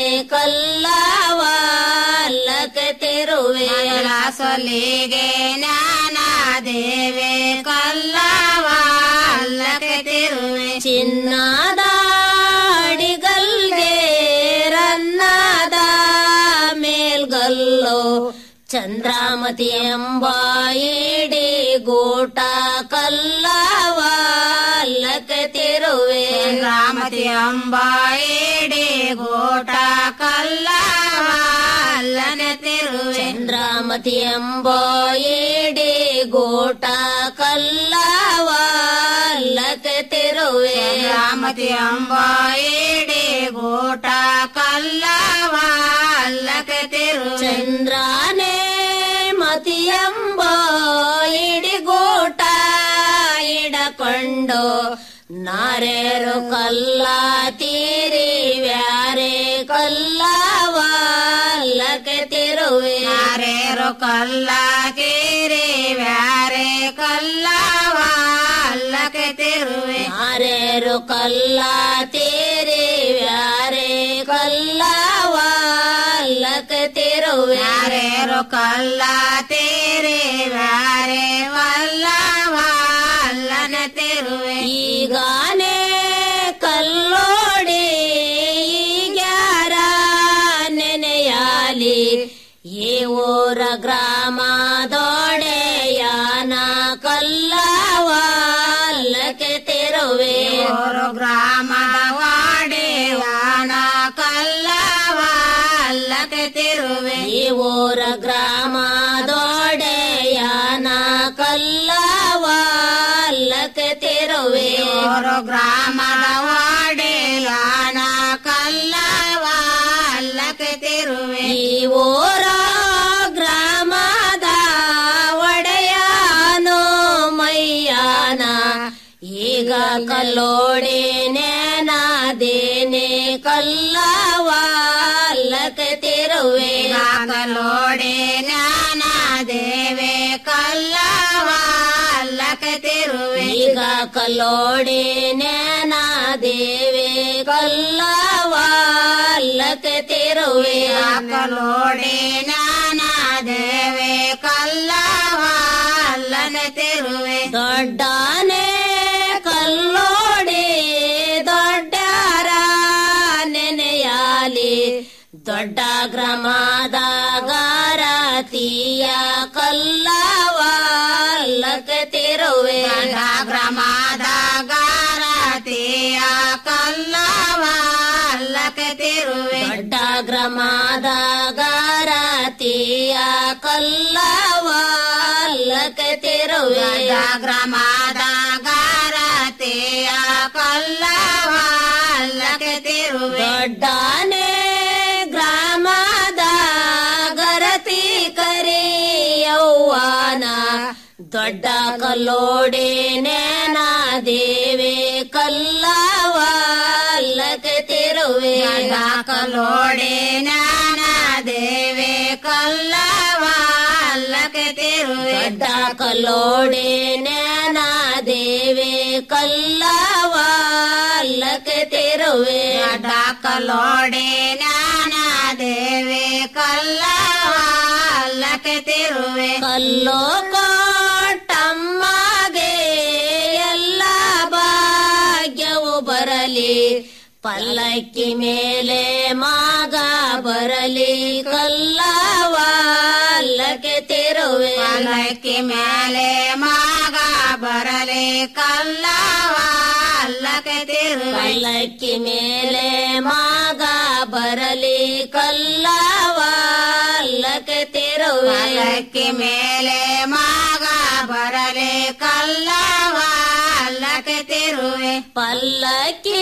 ಕಲ್ಲವಾಲ್ಲಕ್ಕೆ ತಿರುವೆ ಮೊದಲ ಸೊಲ್ಲಿಗೆ ಜ್ಞಾನ ದೇವೆ ಕಲ್ಲವಾಲ್ಲಕ್ಕೆ ತಿರುವೆ ಚಿನ್ನದ ಅಡಿಗಲ್ಗೆ ರನ್ನದ ಮೇಲ್ಗಲ್ಲು ಚಂದ್ರಾಮತಿ ಎಂಬ ಇಡಿ ಗೂಟ ಕಲ್ಲವಾಲ್ಲಕ್ಕೆ ತಿರುವೆ ರಾಮತಿ ಅಂಬ ಇಡಿ ಗೋಟ ಕಲ್ಲವಾಲ್ಲನೆ ತಿರುವೆ ಚಂದ್ರಾಮತಿ ಎಂಬ ಇಡಿ ಗೂಟ ಕಲ್ಲವಾಲ್ಲಕ್ಕೆ ತಿರುವೆ ರಾಮತಿ ಅಂಬ ಇಡಿ ಗೋಟ ಕಲ್ಲವಾಲ್ಲಕ್ಕೆ ತಿರುವೆ ಚಂದ್ರಾನೇ ಮತಿಯಂಬ ಇಡಿಗೂಟ ಇಡಕೊಂಡು ನಾರೇರು ಕಲ್ಲ ತೀರಿ ವ್ಯಾರೆ ಕಲ್ಲವಾಲ್ಲಕ್ಕೆ ತಿರುವೆ ನಾರೇರು ಕಲ್ಲ ತೀರಿ ವ್ಯಾರೆ ಕಲ್ಲವಾಲ್ಲಕ್ಕೆ ತಿರುವೆ ನಾರೇರು ಕಲ್ಲ ತೀರಿ ವ್ಯಾರೆ ಕಲ್ಲವಾಲ್ಲಕ್ಕೆ ತಿರುವೆ ಯಾರೇರು ಕಲ್ಲ ತೀರಿ ವ್ಯಾರೆ ವಲ್ಲವಾಲ್ಲನ ತಿರುವೆ ಈಗಾನೆ ಕಲ್ಲೋಡಿ ಈಗ್ಯಾರ ನೆನೆಯಾಲಿ ಈ ಊರ ಗ್ರಾಮದೊಡೆಯಾನ ಕಲ್ಲವಾಲ್ಲಕ್ಕೆ ತಿರುವೆ ಊರು ಗ್ರಾಮದ ವಾಡೆಯಾನ ಕಲ್ಲವಾಲ್ಲಕ್ಕೆ ತಿರುವೆ ಈ ಊರ ಗ್ರಾಮದೊಡೆಯಾನ ಕಲ್ಲವಾಲ್ಲಕ್ಕೆ ತಿರುವೆ ಊರು ಗ್ರಾಮದ ವಾಡೆಯಾನ ಕಲ್ಲವಾಲ್ಲಕ್ಕೆ ತಿರುವೆ ಈ ಊರ ಗ್ರಾಮದ ಈಗ ಕಲ್ಲೋಡೆ ನೇನಾದೇನೆ ಕಲ್ಲವಾಲ್ಲಕತಿರುವೆ ಈಗ ಕಲ್ಲೋಡೆ ಜ್ಞಾನ ದೇವೆ ಕಲ್ಲವಾಲ್ಲಕತಿರುವೆ ಈಗ ಕಲ್ಲೋಡೆ ನೇನಾದೇವೆ ಕಲ್ಲವಾಲ್ಲಕತಿರುವೆ ಈಗ ಕಲ್ಲೋಡೆ ಜ್ಞಾನ ದೇವೆ ಕಲ್ಲವಾಲ್ಲಕತಿರುವೆ ದೊಡ್ಡಾನೆ ಕಲ್ಲೋಡೆ ದೊಡ್ಡಾರ ನೆನೆಯಾಲಿ ದೊಡ್ಡ ಗ್ರಾಮದ ಗಾರತಿಯ ಕಲ್ಲವಾಲ್ಲಕತಿರುವೆ ಗಂಡ ಗ್ರಾಮದ ಗಾರತಿಯ ಕಲ್ಲವಾಲ್ಲಕತಿರುವೆ ದೊಡ್ಡ ಗ್ರಾಮದ ಗಾರತಿಯ ಕಲ್ಲವಾಲ್ಲಕತಿರುವೆ ಗಂಡ ಗ್ರಾಮದ ಗಾರತಿಯ ಕಲ್ಲವಾಲ್ಲಕತಿರುವೆ ದೊಡ್ಡಾನೆ ಗ್ರಾಮದ ಗರತಿ ಕರಿಯವ್ವಾನ ದೊಡ್ಡ ಕಲ್ಲೋಡೆ ನೇನ ದೇವೆ ಕಲ್ಲವಾಲ್ಲಕತಿರುವೆ ಗಂಡ ಕಲ್ಲೋಡೆ ಜ್ಞಾನ ದೇವೆ ಕಲ್ಲವಾಲ್ಲಕತಿರುವೆ ದೊಡ್ಡ ಕಲ್ಲೋಡೆ ನೇನ ದೇವೆ ಕಲ್ಲವಾಲ್ಲಕತಿರುವೆ ಗಂಡ ಕಲ್ಲೋಡೆ ಜ್ಞಾನ ದೇವೆ ಕಲ್ಲವಾಲ್ಲಕತಿರುವೆ ಕಲ್ಲೋ ಕೊಟ್ಟಮ್ಮಗೆ ಎಲ್ಲ ಭಾಗ್ಯವು ಬರಲಿ ಪಲ್ಲಕ್ಕಿ ಮೇಲೆ ಮಾಗ ಬರಲಿ ಕಲ್ಲವಾಲ್ಲಕ್ಕೆ ತಿರುವೆ ಪಲ್ಲಕ್ಕಿ ಮೇಲೆ ಮಾಗ ಬರಲಿ ಕಲ್ಲವಾಲ್ಲಕತಿರುವೆ ಪಲ್ಲಕ್ಕಿ ಮೇಲೆ ಮಾಗ ಬರಲಿ ಕಲ್ಲವಾಲ್ಲಕ್ಕೆ ತಿರುವೆ ಪಲ್ಲಕ್ಕಿ ಮೇಲೆ ಮಾಗ ಬರಲಿ ಕಲ್ಲವಾಲ್ಲಕತಿರುವೆ ಪಲ್ಲಕ್ಕಿ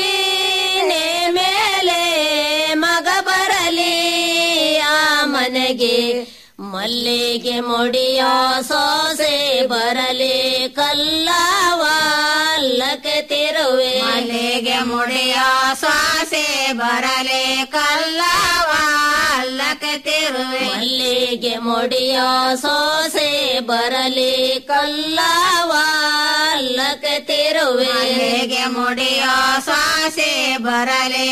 ಮೇಲೆ ಮಗ ಬರಲಿ ಆ ಮನೆಗೆ ಮಲ್ಲಿಗೆ ಮುಡಿಯೋ ಸೋಸೆ ಬರಲಿ ಕಲ್ಲವಾಲ್ಲಕ್ಕೆ ತಿರುವೆ ಮಲ್ಲಿಗೆ ಮುಡಿಯೋ ಶ್ವಾಸೆ ಬರಲಿ ಕಲ್ಲವಾಲ್ಲಕತಿರುವೆ ಮಲ್ಲಿಗೆ ಮುಡಿಯೋ ಸೋಸೆ ಬರಲಿ ಕಲ್ಲವಾಲ್ಲಕ್ಕೆ ತಿರುವೆ ಮಲ್ಲಿಗೆ ಮುಡಿಯೋ ಶ್ವಾಸೆ ಬರಲಿ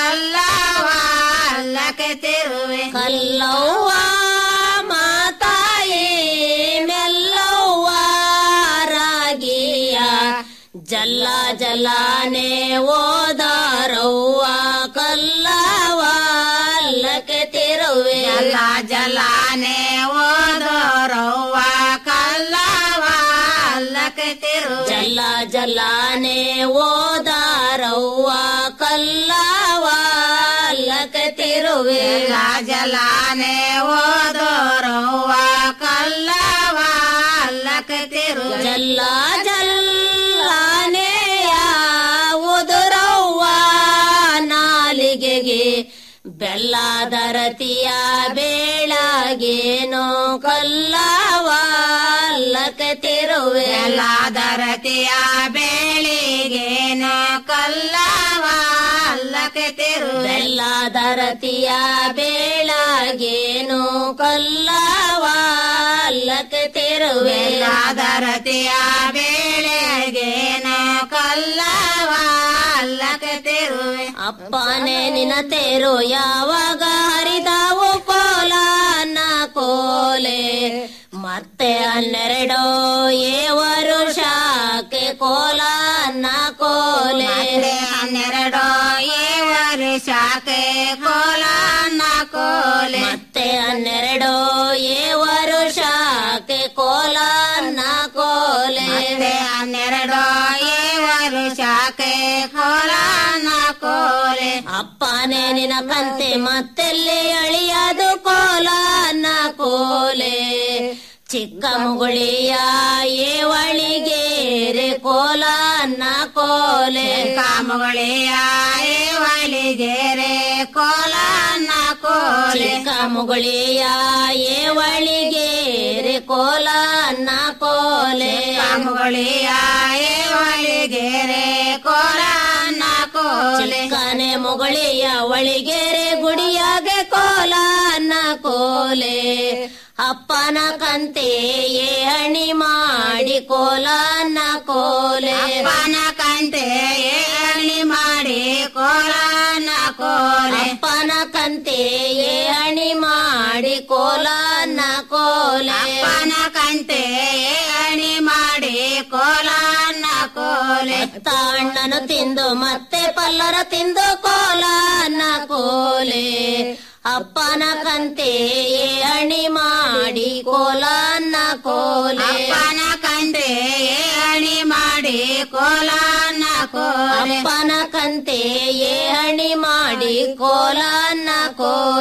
ಕಲ್ಲವಾಲ್ಲಕತಿರುವೆ ಕಲ್ಲವ್ವ ಮಾತಾಯಿ ಮೆಲ್ಲವ್ವ ರಾಗಿಯ ಜಲ್ಲ ಜಲಾನೆ ಓದಾರವ್ವ ಕಲ್ಲವಾಲ್ಲಕ್ಕೆ ತಿರುವೆ ಎಲ್ಲ ಜಲಾನೆ ಓದೋರವ್ವ ಕಲ್ಲವಾಲ್ಲಕತಿರುವೆ ಜಲ್ಲ ಜಲಾನೆ ಓದಾರವ್ವ ಕಲ್ಲವಾಲ್ಲಕ್ಕೆ ತಿರುವೆ ಎಲ್ಲ ಜಲಾನೆ ಓದೋರವ್ವ ಕಲ್ಲವಾಲ್ಲಕತಿರುವೆ ಜಲ್ಲ ಜಲ್ಲಾನೆಯ ಉದುರವ್ವ ನಾಲಿಗೆಗೆ ಬೆಲ್ಲದರತಿಯ ಬೇಳಗೇನೋ ಕಲ್ಲವಾಲ್ಲಕ್ಕೆ ತಿರುವೆ ಎಲ್ಲಾದರತಿಯ ಬೇಳಿಗೇನು ಕಲ್ಲವಾಲ್ಲಕತಿರುವೆ ಬೆಲ್ಲದರತಿಯ ಬೇಳಗೇನೋ ಕಲ್ಲವಾಲ್ಲಕ್ಕೆ ತಿರುವೆ ಎಲ್ಲಾದರತಿಯ ಬೇಳೆಗೇನು ಕಲ್ಲವಾಲ್ಲಕತಿರುವೆ ಅಪ್ಪನೇ ನಿನ ತೇರು ಯಾವಾಗ ಹರಿದಾವು ಕೋಲನ ಕೋಲೆ ಮತ್ತೆ ಹನ್ನೆರಡು ಏ ವರುಷಕ್ಕೆ ಕೋಲನ ಕೋಲೆ ಮತ್ತೆ ಹನ್ನೆರಡು ಏ ವರ್ಷಕ್ಕೆ ಕೋಲನ ಕೋಲೆ ಮತ್ತೆ ಹನ್ನೆರಡು ಏ ವರುಷಕ್ಕೆ ಕೋಲನ ಕೋಲೆ ಮತ್ತೆ ಹನ್ನೆರಡು ಏ ವರ್ಷಕ್ಕೆ ಕೋಲನ ಕೋಲೆ ಅಪ್ಪನೇ ನಿನ ಕಂತೆ ಮತ್ತೆಲ್ಲಿ ಅಳಿಯದು ಕೋಲನ ಕೋಲೆ ಚಿಕ್ಕ ಮುಗುಳಿಯ ಏವಳಿಗೇರೆ ಕೋಲನ ಕೋಲೆ ಕಾಮಗಳಿಯ ಏವಳಿಗೆರೆ ಕೋಲನ ಕೋಲೆ ಕೋಲೆ ಚಿಕ್ಕ ಮುಗುಳಿಯ ಏವಳಿಗೆ ಕೋಲನ್ನ ಕೋಲೆ ಕಾಮುಗಳಿಯ ಏವಳಿಗೆರೆ ಕೋಲನ್ನ ಕೋಲೆ ಚಿಕ್ಕನೆ ಮುಗುಳಿಯ ಒಳಿಗೆರೆ ಗುಡಿಯಾಗೆ ಕೋಲನ್ನ ಕೋಲೆ ಅಪ್ಪನ ಕಂತೆ ಅಣಿ ಮಾಡಿ ಕೋಲನ್ನ ಕೋಲೆ ಅಪ್ಪನ ಕಂತೆ ಅಣಿ ಮಾಡಿ ಕೋಲನ್ನ ಕೋಲೆ ಅಪ್ಪನ ಕಂತೆ ಅಣಿ ಮಾಡಿ ಕೋಲನ್ನ ಕೋಲೆ ಅಪ್ಪನ ಕಂತೆ ಅಣಿ ಮಾಡಿ ಕೋಲನ್ನ ಕೋಲೆ ಅಣ್ಣನು ತಿಂದು ಮತ್ತೆ ಪಲ್ಲರ ತಿಂದು ಕೋಲನ್ನ ಕೋಲೆ ಅಪ್ಪನ ಕಂತೆ ಅಣಿ ಮಾಡಿ ಕೋಲನ್ನ ಕೋಲೆ ಅಪ್ಪನ ಕಂತೆ ಅಣಿ ಮಾಡಿ ಕೋಲನ್ನ ಕೋಲೆ ಅಪ್ಪನ ಕಂತೆ ಅಣಿ ಮಾಡಿ ಕೋಲನ್ನ ಕೋಲೆ